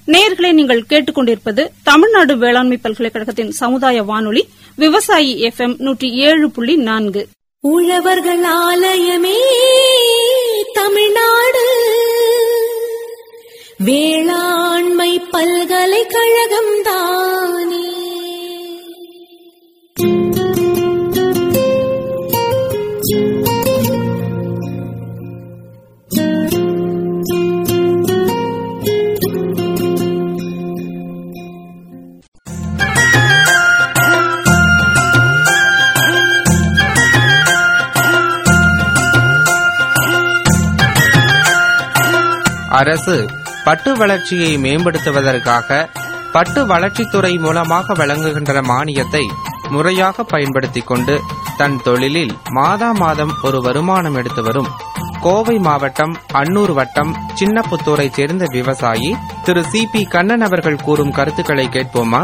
நேயர்களே நீங்கள் கேட்டுக்கொண்டிருப்பது தமிழ்நாடு வேளாண்மை பல்கலைக்கழகத்தின் சமுதாய வானொலி விவசாயி எஃப் எம் நூற்றி ஏழு புள்ளி நான்கு உழவர்கள் ஆலயமே தமிழ்நாடு வேளாண்மை பல்கலைக்கழகம் தானே அரசு பட்டு வளர்ச்சியை மேம்படுத்துவதற்காக பட்டு வளர்ச்சித்துறை மூலமாக வழங்குகின்ற மானியத்தை முறையாக பயன்படுத்திக் கொண்டு தன் தொழிலில் மாதா மாதம் ஒரு வருமானம் எடுத்து வரும் கோவை மாவட்டம் அன்னூர் வட்டம் சின்னப்புத்தூரைச் சேர்ந்த விவசாயி திரு சி பி கண்ணன் அவர்கள் கூறும் கருத்துக்களை கேட்போமா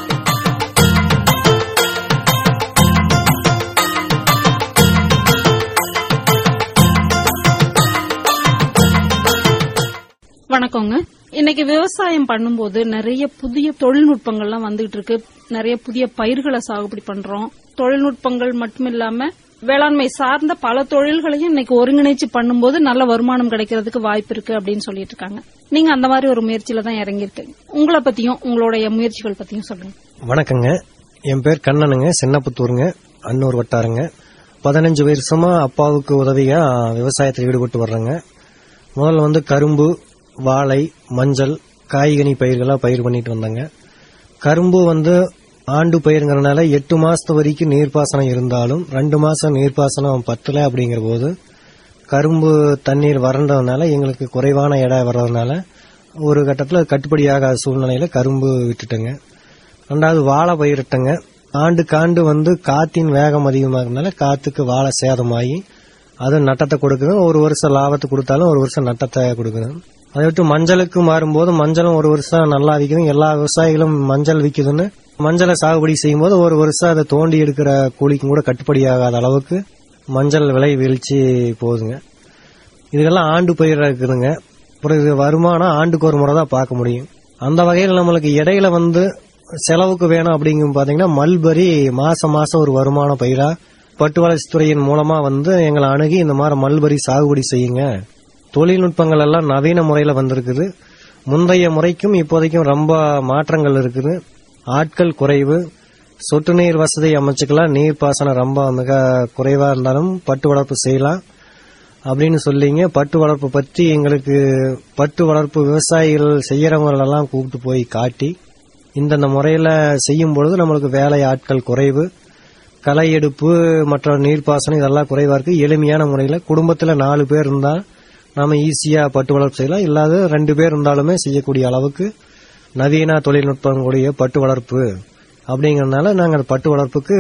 வணக்கங்க இன்னைக்கு விவசாயம் பண்ணும்போது நிறைய புதிய தொழில்நுட்பங்கள்லாம் வந்துகிட்டு இருக்கு நிறைய புதிய பயிர்களை சாகுபடி பண்றோம் தொழில்நுட்பங்கள் மட்டும் இல்லாம வேளாண்மை சார்ந்த பல தொழில்களையும் இன்னைக்கு ஒருங்கிணைச்சு பண்ணும்போது நல்ல வருமானம் கிடைக்கிறதுக்கு வாய்ப்பு இருக்கு அப்படின்னு சொல்லிட்டு இருக்காங்க நீங்க அந்த மாதிரி ஒரு முயற்சியில தான் இறங்கியிருக்கீங்க உங்களை பத்தியும் உங்களுடைய முயற்சிகள் பத்தியும் சொல்லுங்க வணக்கங்க என் பேர் கண்ணனுங்க சின்னப்புத்தூருங்க அன்னூர் வட்டாருங்க பதினஞ்சு வருஷமா அப்பாவுக்கு உதவியா விவசாயத்தில் ஈடுபட்டு வர்றேங்க முதல்ல வந்து கரும்பு வாழை மஞ்சள் காய்கனி பயிர்களா பயிர் பண்ணிட்டு வந்தாங்க கரும்பு வந்து ஆண்டு பயிருங்கிறனால எட்டு மாசத்து வரைக்கும் நீர்ப்பாசனம் இருந்தாலும் ரெண்டு மாசம் நீர்ப்பாசனம் பத்தல அப்படிங்கிற போது கரும்பு தண்ணீர் வறண்டதுனால எங்களுக்கு குறைவான இடம் வர்றதுனால ஒரு கட்டத்தில் கட்டுப்படியாகாத சூழ்நிலையில கரும்பு விட்டுட்டேங்க ரெண்டாவது வாழை பயிரிட்டங்க ஆண்டுக்கு ஆண்டு வந்து காத்தின் வேகம் அதிகமாகிறதுனால காத்துக்கு வாழை சேதமாகி அது நட்டத்தை கொடுக்குது ஒரு வருஷம் லாபத்தை கொடுத்தாலும் ஒரு வருஷம் நட்டத்தை கொடுக்குது அதை விட்டு மஞ்சளுக்கு மாறும்போது மஞ்சளும் ஒரு வருஷம் நல்லா விற்குது எல்லா விவசாயிகளும் மஞ்சள் விற்குதுன்னு மஞ்சளை சாகுபடி செய்யும்போது ஒரு வருஷம் அதை தோண்டி எடுக்கிற கூலிக்கும் கூட கட்டுப்படியாகாத அளவுக்கு மஞ்சள் விலை வீழ்ச்சி போகுதுங்க இதுக்கெல்லாம் ஆண்டு பயிர் இருக்குதுங்க அப்புறம் இது வருமானம் ஆண்டுக்கு ஒரு முறை தான் பார்க்க முடியும் அந்த வகையில் நம்மளுக்கு இடையில வந்து செலவுக்கு வேணும் அப்படிங்கும் பாத்தீங்கன்னா மல்பரி மாசம் மாசம் ஒரு வருமான பயிரா பட்டு வளர்ச்சித்துறையின் மூலமா வந்து எங்களை அணுகி இந்த மாதிரி மல்பரி சாகுபடி செய்யுங்க தொழில்நுட்பங்கள் எல்லாம் நவீன முறையில வந்திருக்குது முந்தைய முறைக்கும் இப்போதைக்கும் ரொம்ப மாற்றங்கள் இருக்குது ஆட்கள் குறைவு சொட்டு நீர் வசதி அமைச்சுக்கலாம் நீர் பாசனம் ரொம்ப மிக குறைவா இருந்தாலும் பட்டு வளர்ப்பு செய்யலாம் அப்படின்னு சொல்லிங்க பட்டு வளர்ப்பு பற்றி எங்களுக்கு பட்டு வளர்ப்பு விவசாயிகள் செய்யறவங்களெல்லாம் கூப்பிட்டு போய் காட்டி இந்தந்த முறையில செய்யும் பொழுது நம்மளுக்கு வேலை ஆட்கள் குறைவு களை எடுப்பு மற்ற நீர்ப்பாசனம் இதெல்லாம் குறைவா இருக்கு எளிமையான முறையில குடும்பத்துல நாலு பேர் இருந்தா நாம ஈஸியா பட்டு வளர்ப்பு செய்யலாம் இல்லாத ரெண்டு பேர் இருந்தாலுமே செய்யக்கூடிய அளவுக்கு நவீன தொழில்நுட்பம் கூடிய பட்டு வளர்ப்பு அப்படிங்கறதுனால நாங்கள் பட்டு வளர்ப்புக்கு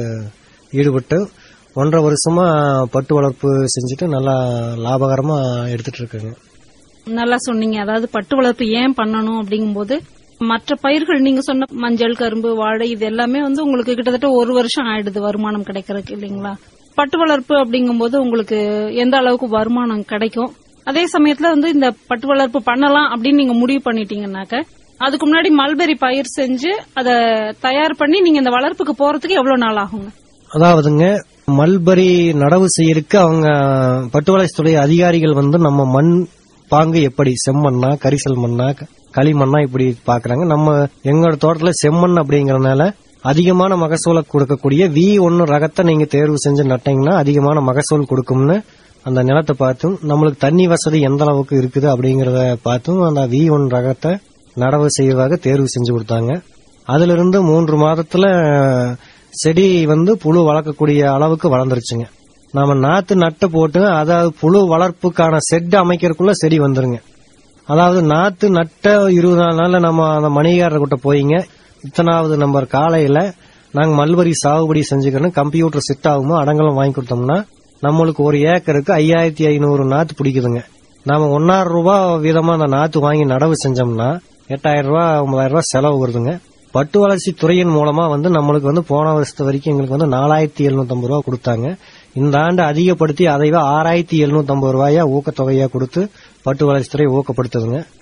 ஈடுபட்டு ஒன்றரை வருஷமா பட்டு வளர்ப்பு செஞ்சுட்டு நல்லா லாபகரமா எடுத்துட்டு இருக்கேங்க நல்லா சொன்னீங்க அதாவது பட்டு வளர்ப்பு ஏன் பண்ணணும் அப்படிங்கும்போது மற்ற பயிர்கள் நீங்க சொன்ன மஞ்சள் கரும்பு வாழை இது எல்லாமே வந்து உங்களுக்கு கிட்டத்தட்ட ஒரு வருஷம் ஆயிடுது வருமானம் கிடைக்கிறதுக்கு இல்லைங்களா பட்டு வளர்ப்பு அப்படிங்கும்போது உங்களுக்கு எந்த அளவுக்கு வருமானம் கிடைக்கும் அதே சமயத்துல வந்து இந்த பட்டு வளர்ப்பு பண்ணலாம் அப்படின்னு நீங்க முடிவு பண்ணிட்டீங்கன்னாக்க அதுக்கு முன்னாடி மல்பெரி பயிர் செஞ்சு அதை தயார் பண்ணி நீங்க இந்த வளர்ப்புக்கு போறதுக்கு எவ்வளவு நாள் ஆகுங்க அதாவதுங்க மல்பரி நடவு செய்யறதுக்கு அவங்க பட்டுவளர்ச்சித்துறை அதிகாரிகள் வந்து நம்ம மண் பாங்கு எப்படி செம்மண்ணா கரிசல் மண்ணா களிமண்ணா இப்படி பாக்குறாங்க நம்ம எங்களோட தோட்டத்துல செம்மண் அப்படிங்கறதுனால அதிகமான மகசூலை கொடுக்கக்கூடிய வி ஒன்னு ரகத்தை நீங்க தேர்வு செஞ்சு நட்டீங்கன்னா அதிகமான மகசூல் கொடுக்கும்னு அந்த நிலத்தை பார்த்தும் நம்மளுக்கு தண்ணி வசதி எந்த அளவுக்கு இருக்குது அப்படிங்கறத பார்த்தும் அந்த வி ஒன் ரகத்தை நடவு செய்வதாக தேர்வு செஞ்சு கொடுத்தாங்க அதுல இருந்து மூன்று மாதத்துல செடி வந்து புழு வளர்க்கக்கூடிய அளவுக்கு வளர்ந்துருச்சுங்க நாம நாத்து நட்டு போட்டு அதாவது புழு வளர்ப்புக்கான செட் அமைக்கிறதுக்குள்ள செடி வந்துருங்க அதாவது நாத்து நட்ட இருபது நாள் நாள்ல நம்ம அந்த மணிகாரர்கிட்ட போயிங்க இத்தனாவது நம்பர் காலையில நாங்க மல்பரி சாகுபடி செஞ்சுக்கணும் கம்ப்யூட்டர் செட் ஆகுமோ அடங்கலம் வாங்கி கொடுத்தோம்னா நம்மளுக்கு ஒரு ஏக்கருக்கு ஐயாயிரத்தி ஐநூறு நாத்து பிடிக்குதுங்க நாம ஒன்னாயிரம் ரூபாய் வீதமா அந்த நாத்து வாங்கி நடவு செஞ்சோம்னா எட்டாயிரம் ரூபாய் ஒன்பதாயிரம் ரூபாய் செலவு வருதுங்க பட்டு வளர்ச்சி துறையின் மூலமா வந்து நம்மளுக்கு வந்து போன வருஷத்து வரைக்கும் எங்களுக்கு வந்து நாலாயிரத்தி எழுநூத்தி ரூபாய் கொடுத்தாங்க இந்த ஆண்டு அதிகப்படுத்தி அதைவா ஆறாயிரத்தி எழுநூத்தி ஐம்பது ரூபாயா ஊக்கத்தொகையா கொடுத்து பட்டு வளர்ச்சித்துறை ஊக்கப்படுத்துதுங்க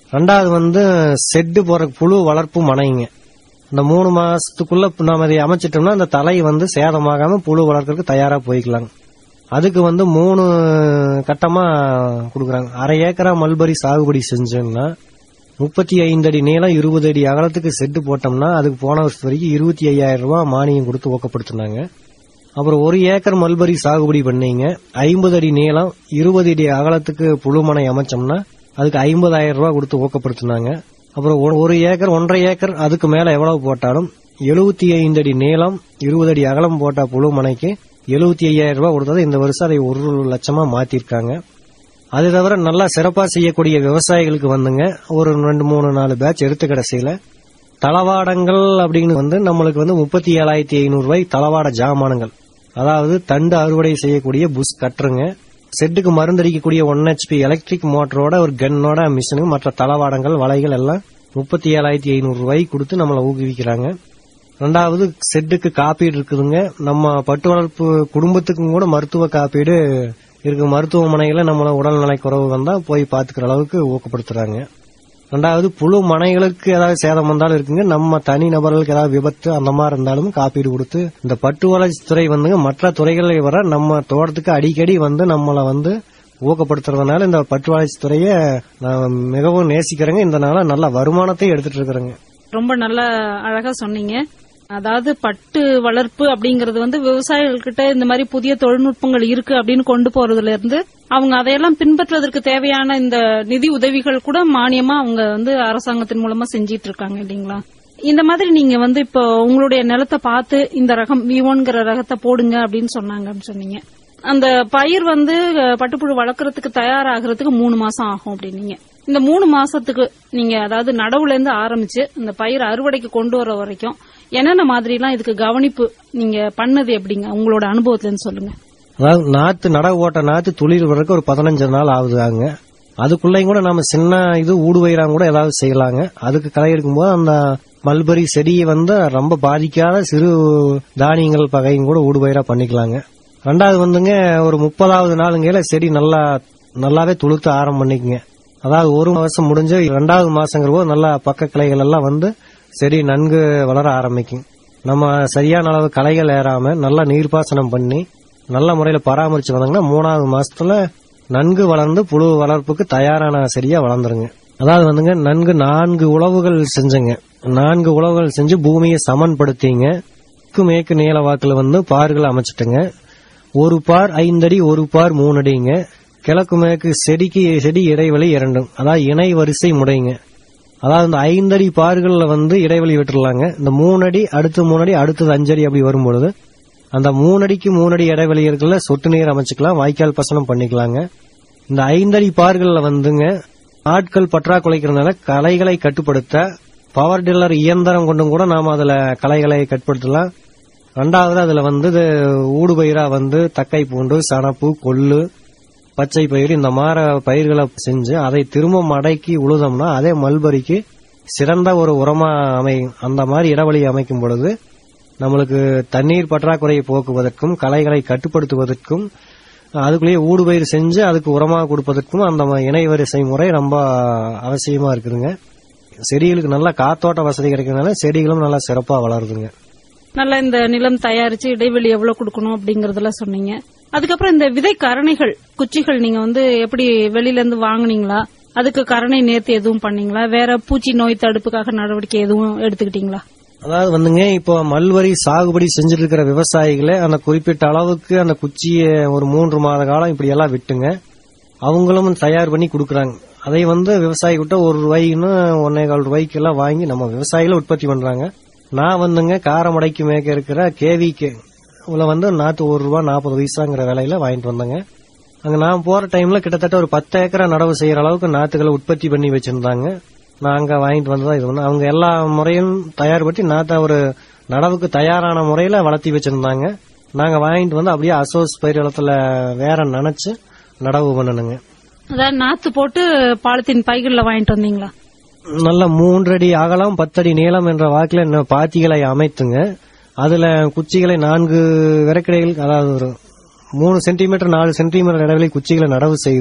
ரெண்டாவது வந்து செட்டு போற புழு வளர்ப்பு மனைங்க இந்த மூணு மாசத்துக்குள்ள நாம இதை அமைச்சிட்டோம்னா அந்த தலை வந்து சேதமாகாம புழு வளர்க்கறதுக்கு தயாரா போய்க்கலாங்க அதுக்கு வந்து மூணு கட்டமா கொடுக்குறாங்க அரை ஏக்கரா மல்பரி சாகுபடி செஞ்சோம்னா முப்பத்தி ஐந்து அடி நீளம் இருபது அடி அகலத்துக்கு செட்டு போட்டோம்னா அதுக்கு போன வருஷத்து வரைக்கும் இருபத்தி ஐயாயிரம் ரூபாய் மானியம் கொடுத்து ஊக்கப்படுத்தினாங்க அப்புறம் ஒரு ஏக்கர் மல்பரி சாகுபடி பண்ணீங்க ஐம்பது அடி நீளம் இருபது அடி அகலத்துக்கு புழுமனை அமைச்சோம்னா அதுக்கு ஐம்பதாயிரம் ரூபாய் கொடுத்து ஊக்கப்படுத்தினாங்க அப்புறம் ஒரு- ஒரு ஏக்கர் ஒன்றரை ஏக்கர் அதுக்கு மேல எவ்வளவு போட்டாலும் எழுபத்தி ஐந்து அடி நீளம் இருபது அடி அகலம் போட்ட புழுமனைக்கு எழுபத்தி ஐயாயிரம் ரூபாய் கொடுத்தது இந்த வருஷம் அதை ஒரு லட்சமா மாத்திருக்காங்க அது தவிர நல்லா சிறப்பா செய்யக்கூடிய விவசாயிகளுக்கு வந்துங்க ஒரு ரெண்டு மூணு நாலு பேட்ச் எடுத்து கடைசியில தளவாடங்கள் அப்படின்னு வந்து நம்மளுக்கு வந்து முப்பத்தி ஏழாயிரத்தி ஐநூறு ரூபாய் தளவாட ஜாமானங்கள் அதாவது தண்டு அறுவடை செய்யக்கூடிய புஷ் கட்டுருங்க செட்டுக்கு மருந்தடிக்கக்கூடிய ஒன் ஹெச்பி எலக்ட்ரிக் மோட்டரோட ஒரு கன்னோட மிஷினு மற்ற தளவாடங்கள் வலைகள் எல்லாம் முப்பத்தி ஏழாயிரத்தி ஐநூறு ரூபாய் கொடுத்து நம்மளை ஊக்குவிக்கிறாங்க ரெண்டாவது செட்டுக்கு காப்பீடு இருக்குதுங்க நம்ம பட்டு வளர்ப்பு குடும்பத்துக்கும் கூட மருத்துவ காப்பீடு இருக்கு மருத்துவமனையில நம்மள உடல்நலை குறைவு வந்தா போய் பாத்துக்கிற அளவுக்கு ஊக்கப்படுத்துறாங்க ரெண்டாவது புழு மனைகளுக்கு ஏதாவது சேதம் வந்தாலும் இருக்குங்க நம்ம தனி நபர்களுக்கு ஏதாவது விபத்து அந்த மாதிரி இருந்தாலும் காப்பீடு கொடுத்து இந்த பட்டு வளர்ச்சித்துறை வந்துங்க மற்ற துறைகளை வர நம்ம தோட்டத்துக்கு அடிக்கடி வந்து நம்மளை வந்து ஊக்கப்படுத்துறதுனால இந்த பட்டு வளர்ச்சித்துறையை நான் மிகவும் நேசிக்கிறேங்க இதனால நல்ல வருமானத்தை எடுத்துட்டு இருக்கிறேங்க ரொம்ப நல்லா அழகா சொன்னீங்க அதாவது பட்டு வளர்ப்பு அப்படிங்கறது வந்து விவசாயிகள்கிட்ட இந்த மாதிரி புதிய தொழில்நுட்பங்கள் இருக்கு அப்படின்னு கொண்டு போறதுல இருந்து அவங்க அதையெல்லாம் பின்பற்றுவதற்கு தேவையான இந்த நிதி உதவிகள் கூட மானியமா அவங்க வந்து அரசாங்கத்தின் மூலமா செஞ்சிட்டு இருக்காங்க இல்லீங்களா இந்த மாதிரி நீங்க வந்து இப்போ உங்களுடைய நிலத்தை பார்த்து இந்த ரகம் விவோன்கிற ரகத்தை போடுங்க அப்படின்னு சொன்னாங்கன்னு சொன்னீங்க அந்த பயிர் வந்து அஹ், பட்டுப்புழு வளர்க்கறதுக்கு தயாராகிறதுக்கு மூணு மாசம் ஆகும் அப்படின்னீங்க இந்த மூணு மாசத்துக்கு நீங்க அதாவது நடவுல இருந்து ஆரம்பிச்சு இந்த பயிர் அறுவடைக்கு கொண்டு வர வரைக்கும் என்னென்ன மாதிரி எல்லாம் இதுக்கு கவனிப்பு நீங்க பண்ணது எப்படிங்க உங்களோட அனுபவத்துல இருந்து சொல்லுங்க அதாவது நாத்து நடவு போட்ட நாத்து துளிர் வர்றதுக்கு ஒரு பதினஞ்சு நாள் ஆகுதாங்க அதுக்குள்ளேயும் கூட நம்ம சின்ன இது ஊடுபயிராங்க கூட ஏதாவது செய்யலாங்க அதுக்கு களை எடுக்கும்போது அந்த மல்பரி செடியை வந்து ரொம்ப பாதிக்காத சிறு தானியங்கள் பகையும் கூட ஊடுபயிரா பண்ணிக்கலாங்க ரெண்டாவது வந்துங்க ஒரு முப்பதாவது நாளுங்கையில செடி நல்லா நல்லாவே துளுத்த ஆரம்பம் பண்ணிக்குங்க அதாவது ஒரு மாசம் முடிஞ்சு ரெண்டாவது மாசங்கிற போது நல்லா பக்க கிளைகள் எல்லாம் வந்து செடி நன்கு வளர ஆரம்பிக்கும் நம்ம சரியான அளவு களைகள் ஏறாம நல்லா நீர்ப்பாசனம் பண்ணி நல்ல முறையில பராமரிச்சு வந்தாங்கன்னா மூணாவது மாசத்துல நன்கு வளர்ந்து புழு வளர்ப்புக்கு தயாரான செடியா வளர்ந்துருங்க அதாவது வந்துங்க நன்கு நான்கு உழவுகள் செஞ்சுங்க நான்கு உழவுகள் செஞ்சு பூமியை சமன்படுத்திங்க தெற்கு மேற்கு நீள வாக்குல வந்து பார்கள் அமைச்சிட்டுங்க ஒரு பார் ஐந்தடி ஒரு பார் மூணு அடிங்க கிழக்கு மேற்கு செடிக்கு செடி இடைவெளி இரண்டும் அதாவது இணை வரிசை முடைங்க அதாவது இந்த ஐந்தடி பார்கள்ல வந்து இடைவெளி விட்டுறலாங்க இந்த மூணு அடி அடுத்து மூணு அடி அடுத்தது அஞ்சடி அப்படி வரும்பொழுது அந்த மூணு அடிக்கு மூணு அடி இடைவெளி இருக்குல்ல சொட்டு நீர் அமைச்சுக்கலாம் வாய்க்கால் பசனம் பண்ணிக்கலாங்க இந்த ஐந்தடி பார்கள்ல வந்துங்க ஆட்கள் பற்றாக்குறைக்கிறதுனால களைகளை கட்டுப்படுத்த பவர் டில்லர் இயந்திரம் கொண்டும் கூட நாம அதுல களைகளை கட்டுப்படுத்தலாம் ரெண்டாவது அதுல வந்து இது ஊடுபயிரா வந்து தக்கை பூண்டு சணப்பு கொள்ளு பச்சை பயிர் இந்த மாதிரி பயிர்களை செஞ்சு அதை திரும்ப மடக்கி உழுதோம்னா அதே மல்பரிக்கு சிறந்த ஒரு உரமா அமையும் அந்த மாதிரி இடைவெளி அமைக்கும் பொழுது நம்மளுக்கு தண்ணீர் பற்றாக்குறையை போக்குவதற்கும் களைகளை கட்டுப்படுத்துவதற்கும் அதுக்குள்ளேயே ஊடுபயிர் செஞ்சு அதுக்கு உரமாக கொடுப்பதற்கும் அந்த ம- இணை வரிசை முறை ரொம்ப அவசியமா இருக்குதுங்க செடிகளுக்கு நல்ல காத்தோட்ட வசதி கிடைக்கிறதுனால செடிகளும் நல்லா சிறப்பா வளருதுங்க நல்லா இந்த நிலம் தயாரிச்சு இடைவெளி எவ்வளவு கொடுக்கணும் அப்படிங்கறதெல்லாம் சொன்னீங்க அதுக்கப்புறம் இந்த விதை கரணைகள் குச்சிகள் நீங்க வந்து எப்படி வெளியில இருந்து வாங்குனீங்களா அதுக்கு கரணை நேர்த்தி எதுவும் பண்ணீங்களா வேற பூச்சி நோய் தடுப்புக்காக நடவடிக்கை எதுவும் எடுத்துக்கிட்டீங்களா அதாவது வந்துங்க இப்போ மல்வரி சாகுபடி செஞ்சுட்டு இருக்கிற விவசாயிகளே அந்த குறிப்பிட்ட அளவுக்கு அந்த குச்சியை ஒரு மூன்று மாத காலம் இப்படி எல்லாம் விட்டுங்க அவங்களும் தயார் பண்ணி கொடுக்கறாங்க அதை வந்து விவசாயி கிட்ட ஒரு ரூபாய்ன்னு ஒன்னே கால் ரூபாய்க்கு எல்லாம் வாங்கி நம்ம விவசாயிகள உற்பத்தி பண்றாங்க நான் வந்துங்க காரமடைக்கு மேக்க இருக்கிற கேவிக்கு உள்ள வந்து நாத்து ஒரு ரூபா நாற்பது பைசாங்கிற விலையில வாங்கிட்டு வந்தேங்க அங்க நான் போற டைம்ல கிட்டத்தட்ட ஒரு பத்து ஏக்கரா நடவு செய்யற அளவுக்கு நாத்துக்களை உற்பத்தி பண்ணி வச்சிருந்தாங்க நான் அங்க வாங்கிட்டு வந்ததா இது பண்ணேன் அவங்க எல்லா முறையும் தயார்படுத்தி நாத்தை ஒரு நடவுக்கு தயாரான முறையில வளர்த்தி வச்சிருந்தாங்க நாங்க வாங்கிட்டு வந்து அப்படியே அசோஸ் பயிர் இடத்துல வேற நினைச்சு நடவு பண்ணணுங்க அதாவது நாத்து போட்டு பாலித்தீன் பைகள்ல வாங்கிட்டு வந்தீங்களா நல்ல மூன்றடி அகலம் பத்தடி நீளம் என்ற வாக்கில இன்னும் பாத்திகளை அமைத்துங்க அதுல குச்சிகளை நான்கு விறக்கிடைகள் அதாவது ஒரு மூணு சென்டிமீட்டர் நாலு சென்டிமீட்டர் இடைவெளி குச்சிகளை நடவு செய்து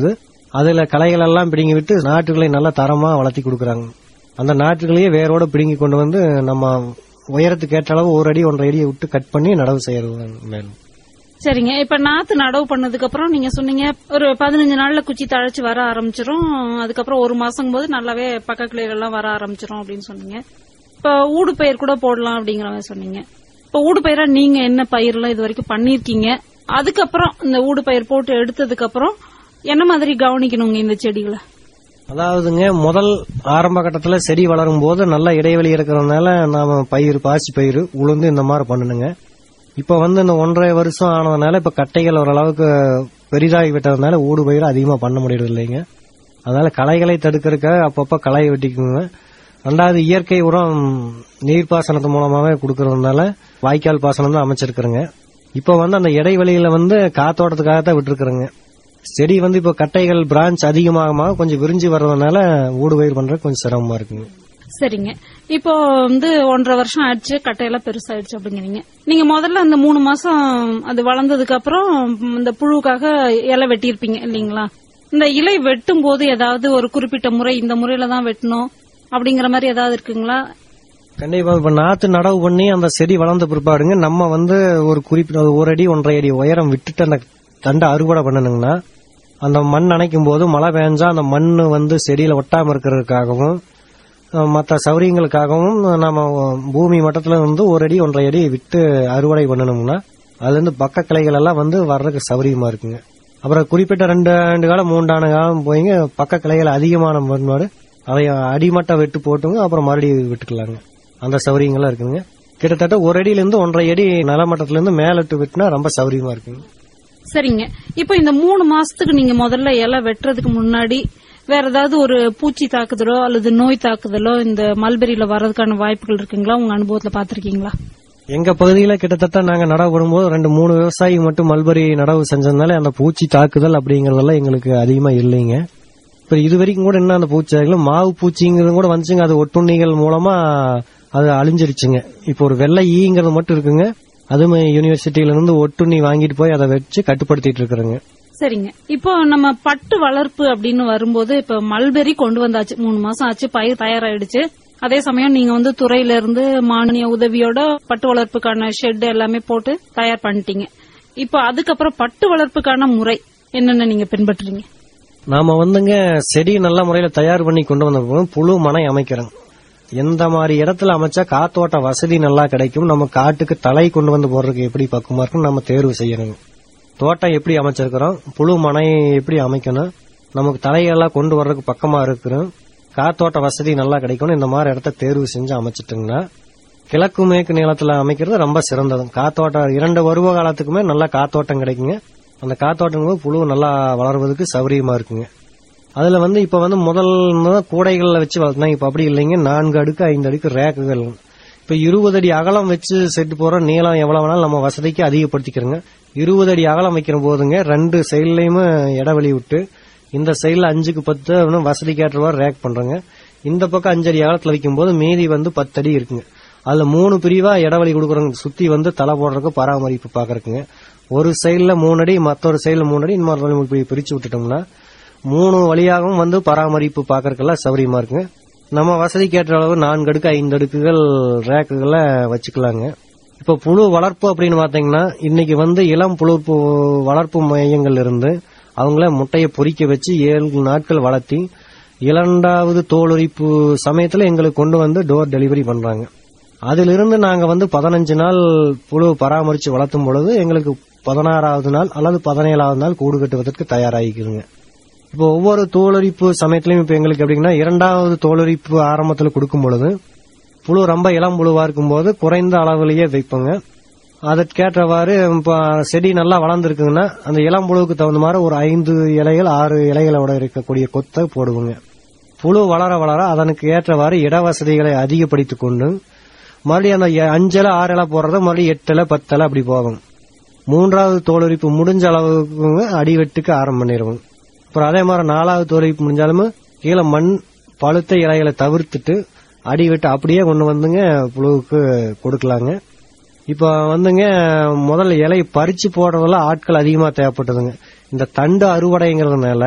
அதுல களைகள் எல்லாம் பிடுங்கி விட்டு நாற்றுகளை நல்லா தரமா வளர்த்தி கொடுக்கறாங்க அந்த நாற்றுகளையே வேரோட பிடுங்கி கொண்டு வந்து நம்ம உயரத்துக்கு ஏற்ற அளவு ஒரு அடி ஒன்றரை அடியை விட்டு கட் பண்ணி நடவு செய்யறது மேலும் சரிங்க இப்ப நாத்து நடவு பண்ணதுக்கு அப்புறம் நீங்க சொன்னீங்க ஒரு பதினஞ்சு நாள்ல குச்சி தழைச்சு வர ஆரம்பிச்சிரும் அதுக்கப்புறம் ஒரு மாசம் போது நல்லாவே பக்க கிளைகள்லாம் வர ஆரம்பிச்சிரும் அப்படின்னு சொன்னீங்க இப்ப ஊடு பயிர் கூட போடலாம் அப்படிங்கிற மாதிரி சொன்னீங்க இப்ப ஊடு பயிரா நீங்க என்ன பயிரெல்லாம் இது வரைக்கும் பண்ணிருக்கீங்க அதுக்கப்புறம் இந்த ஊடு பயிர் போட்டு எடுத்ததுக்கு அப்புறம் என்ன மாதிரி கவனிக்கணுங்க இந்த செடிகளை அதாவதுங்க முதல் ஆரம்ப கட்டத்துல செடி வளரும் போது நல்ல இடைவெளி இருக்கிறதுனால நாம பயிர் பாசி பயிர் உளுந்து இந்த மாதிரி பண்ணணுங்க இப்ப வந்து இந்த ஒன்றரை வருஷம் ஆனதுனால இப்ப கட்டைகள் ஓரளவுக்கு பெரிதாகி விட்டதுனால ஊடு பயிர் அதிகமா பண்ண முடியறது இல்லைங்க அதனால களைகளை தடுக்கிறதுக்காக அப்பப்ப களையை வெட்டிக்குங்க ரெண்டாவது இயற்கை உரம் நீர்ப்பாசனத்து மூலமாவே கொடுக்கறதுனால வாய்க்கால் பாசனம் தான் அமைச்சிருக்கிறேங்க இப்ப வந்து அந்த இடைவெளியில வந்து காத்தோட்டத்துக்காக தான் விட்டுருக்குறேங்க செடி வந்து இப்ப கட்டைகள் பிரான்ச் அதிகமாக கொஞ்சம் விரிஞ்சு வர்றதுனால ஊடு பயிர் பண்றது கொஞ்சம் சிரமமா இருக்குங்க சரிங்க இப்போ வந்து ஒன்றரை வருஷம் ஆயிடுச்சு கட்டையெல்லாம் பெருசாயிடுச்சு அப்படிங்கிறீங்க நீங்க முதல்ல அந்த மூணு மாசம் அது வளர்ந்ததுக்கு அப்புறம் இந்த புழுவுக்காக இலை வெட்டியிருப்பீங்க இல்லீங்களா இந்த இலை வெட்டும் போது ஏதாவது ஒரு குறிப்பிட்ட முறை இந்த முறையில தான் வெட்டணும் அப்படிங்கிற மாதிரி ஏதாவது இருக்குங்களா கண்டிப்பா இப்ப நாத்து நடவு பண்ணி அந்த செடி வளர்ந்த பிற்பாடுங்க நம்ம வந்து ஒரு குறிப்பிட்ட ஒரு அடி ஒன்றரை அடி உயரம் விட்டுட்டு அந்த தண்டை அறுவடை பண்ணணுங்கன்னா அந்த மண் அணைக்கும் போது மழை பெஞ்சா அந்த மண் வந்து செடியில ஒட்டாம இருக்கிறதுக்காகவும் அஹ், மத்த சௌரியங்களுக்காகவும் நம்ம பூமி மட்டத்துல வந்து ஒரு அடி ஒன்றரை அடி விட்டு அறுவடை பண்ணணும்னா அதுல இருந்து பக்க கிளைகள் எல்லாம் வந்து வர்றதுக்கு சௌரியமா இருக்குங்க அப்புறம் குறிப்பிட்ட ரெண்டு ஆண்டு காலம் மூன்றாண்டு காலம் போய்ங்க பக்க கிளைகள் அதிகமான பிற்பாடு அதை அடிமட்ட வெட்டு போட்டுங்க அப்புறம் மறுபடியும் விட்டுக்கலாங்க அந்த சௌரியங்கள்லாம் இருக்குங்க கிட்டத்தட்ட ஒரு அடியில இருந்து ஒன்றரை அடி நிலமட்டத்துல இருந்து மேலிட்டு விட்டுனா ரொம்ப சௌரியமா இருக்குங்க சரிங்க இப்போ இந்த மூணு மாசத்துக்கு நீங்க முதல்ல இலை வெட்டுறதுக்கு முன்னாடி வேற ஏதாவது ஒரு பூச்சி தாக்குதலோ அல்லது நோய் தாக்குதலோ இந்த மல்பெரியில வர்றதுக்கான வாய்ப்புகள் இருக்குங்களா உங்க அனுபவத்துல பாத்திருக்கீங்களா எங்க பகுதியில கிட்டத்தட்ட நாங்க நடவு போடும்போது ரெண்டு மூணு விவசாயி மட்டும் மல்பரி நடவு செஞ்சதுனால அந்த பூச்சி தாக்குதல் அப்படிங்கறதெல்லாம் எங்களுக்கு அதிகமா இல்லைங்க இப்ப இது வரைக்கும் கூட என்ன அந்த பூச்சி மாவு பூச்சிங்கிறது கூட வந்துச்சுங்க அது ஒட்டுண்ணிகள் மூலமா அது அழிஞ்சிருச்சுங்க இப்போ ஒரு வெள்ளை ஈங்கிறது மட்டும் இருக்குங்க அதுவும் யூனிவர்சிட்டியில இருந்து ஒட்டுண்ணி வாங்கிட்டு போய் அதை வச்சு கட்டுப்படுத்திட்டு இருக்கிறேங்க சரிங்க இப்போ நம்ம பட்டு வளர்ப்பு அப்படின்னு வரும்போது இப்ப மல்பெரி கொண்டு வந்தாச்சு மூணு மாசம் ஆச்சு பயிர் தயாராயிடுச்சு அதே சமயம் நீங்க வந்து துறையில இருந்து மானிய உதவியோட பட்டு வளர்ப்புக்கான ஷெட் எல்லாமே போட்டு தயார் பண்ணிட்டீங்க இப்போ அதுக்கப்புறம் பட்டு வளர்ப்புக்கான முறை என்னென்ன நீங்க பின்பற்றுறீங்க நாம வந்துங்க செடி நல்ல முறையில தயார் பண்ணி கொண்டு வந்த பிறகு புழு மனை அமைக்கிறோம் எந்த மாதிரி இடத்துல அமைச்சா காத்தோட்ட வசதி நல்லா கிடைக்கும் நம்ம காட்டுக்கு தலை கொண்டு வந்து போடுறதுக்கு எப்படி பக்குவமா இருக்கும் நம்ம தேர்வு செய்யணுங்க தோட்டம் எப்படி அமைச்சிருக்கிறோம் புழு மனை எப்படி அமைக்கணும் நமக்கு தலையெல்லாம் கொண்டு வர்றதுக்கு பக்கமா இருக்கிறோம் காத்தோட்ட வசதி நல்லா கிடைக்கணும் இந்த மாதிரி இடத்த தேர்வு செஞ்சு அமைச்சிட்டுங்கன்னா கிழக்கு மேற்கு நிலத்துல அமைக்கிறது ரொம்ப சிறந்தது காத்தோட்டம் இரண்டு பருவ காலத்துக்குமே நல்லா காத்தோட்டம் கிடைக்குங்க அந்த காத்தோட்டம் போது புழு நல்லா வளர்வதற்கு சௌரியமா இருக்குங்க அதுல வந்து இப்ப வந்து முதல் முதல் கூடைகள்ல வச்சு வளர்த்தா இப்ப அப்படி இல்லைங்க நான்கு அடுக்கு ஐந்து அடுக்கு ரேக்குகள் இப்ப இருபது அடி அகலம் வச்சு செட்டு போற நீளம் எவ்வளவு வேணாலும் நம்ம வசதிக்கு அதிகப்படுத்திக்கிறோங்க இருபது அடி அகலம் வைக்கிற போதுங்க ரெண்டு சைட்லயுமே இடைவெளி விட்டு இந்த சைடுல அஞ்சுக்கு பத்து இன்னும் வசதிக்கு ஏற்றவாறு ரேக் பண்றோங்க இந்த பக்கம் அஞ்சு அடி அகலத்துல வைக்கும் போது மீதி வந்து பத்து அடி இருக்குங்க அதுல மூணு பிரிவா இடைவெளி கொடுக்குறோங்க சுத்தி வந்து தலை போடுறதுக்கு பராமரிப்பு பாக்குறதுக்குங்க ஒரு சைடுல மூணு அடி மற்றொரு சைடுல மூணு அடி இன்னொரு வழி இப்படி பிரிச்சு விட்டுட்டோம்னா மூணு வழியாகவும் வந்து பராமரிப்பு பாக்குறதுக்கெல்லாம் சௌரியமா இருக்குங்க நம்ம வசதிக்கு ஏற்ற அளவு நான்கு அடுக்கு ஐந்து அடுக்குகள் ரேக்குகளை வச்சுக்கலாங்க இப்ப புழு வளர்ப்பு அப்படின்னு பாத்தீங்கன்னா இன்னைக்கு வந்து இளம் புழு பு- வளர்ப்பு மையங்கள் இருந்து அவங்கள முட்டையை பொறிக்க வச்சு ஏழு நாட்கள் வளர்த்தி இரண்டாவது தோலுரிப்பு சமயத்துல எங்களுக்கு கொண்டு வந்து டோர் டெலிவரி பண்றாங்க அதிலிருந்து நாங்க வந்து பதினஞ்சு நாள் புழு பராமரிச்சு வளர்த்தும் பொழுது எங்களுக்கு பதினாறாவது நாள் அல்லது பதினேழாவது நாள் கூடு கட்டுவதற்கு தயாராகிக்குதுங்க இப்போ ஒவ்வொரு தோலுரிப்பு சமயத்திலையும் இப்ப எங்களுக்கு எப்படின்னா இரண்டாவது தோலுரிப்பு ஆரம்பத்துல கொடுக்கும் பொழுது புழு ரொம்ப இளம் புழுவா இருக்கும்போது குறைந்த அளவிலேயே வைப்போங்க அதற்கேற்றவாறு இப்ப செடி நல்லா வளர்ந்துருக்குங்கன்னா அந்த இளம் புழுவுக்கு தகுந்த மாதிரி ஒரு ஐந்து இலைகள் ஆறு இலைகளோட இருக்கக்கூடிய கொத்தை போடுவோங்க புழு வளர வளர அதனுக்கு ஏற்றவாறு இட வசதிகளை அதிகப்படுத்திக் கொண்டு மறுபடியும் அந்த எ- அஞ்சு இலை ஆறு இலை போடுறத மறுபடியும் எட்டு இலை பத்து இலை அப்படி போகும் மூன்றாவது தோலுரிப்பு முடிஞ்ச அளவுக்கு அடிவெட்டுக்கு ஆரம்பம் பண்ணிடுவோம் அப்புறம் அதே மாதிரி நாலாவது தோலுரிப்பு முடிஞ்சாலுமே கீழே மண் பழுத்த இலைகளை தவிர்த்துட்டு அடிவெட்டு அப்படியே கொண்டு வந்துங்க புழுவுக்கு கொடுக்கலாங்க இப்ப வந்துங்க முதல்ல இலையை பறிச்சு போடுறதுல ஆட்கள் அதிகமா தேவைப்பட்டதுங்க இந்த தண்டு அறுவடைங்கிறதுனால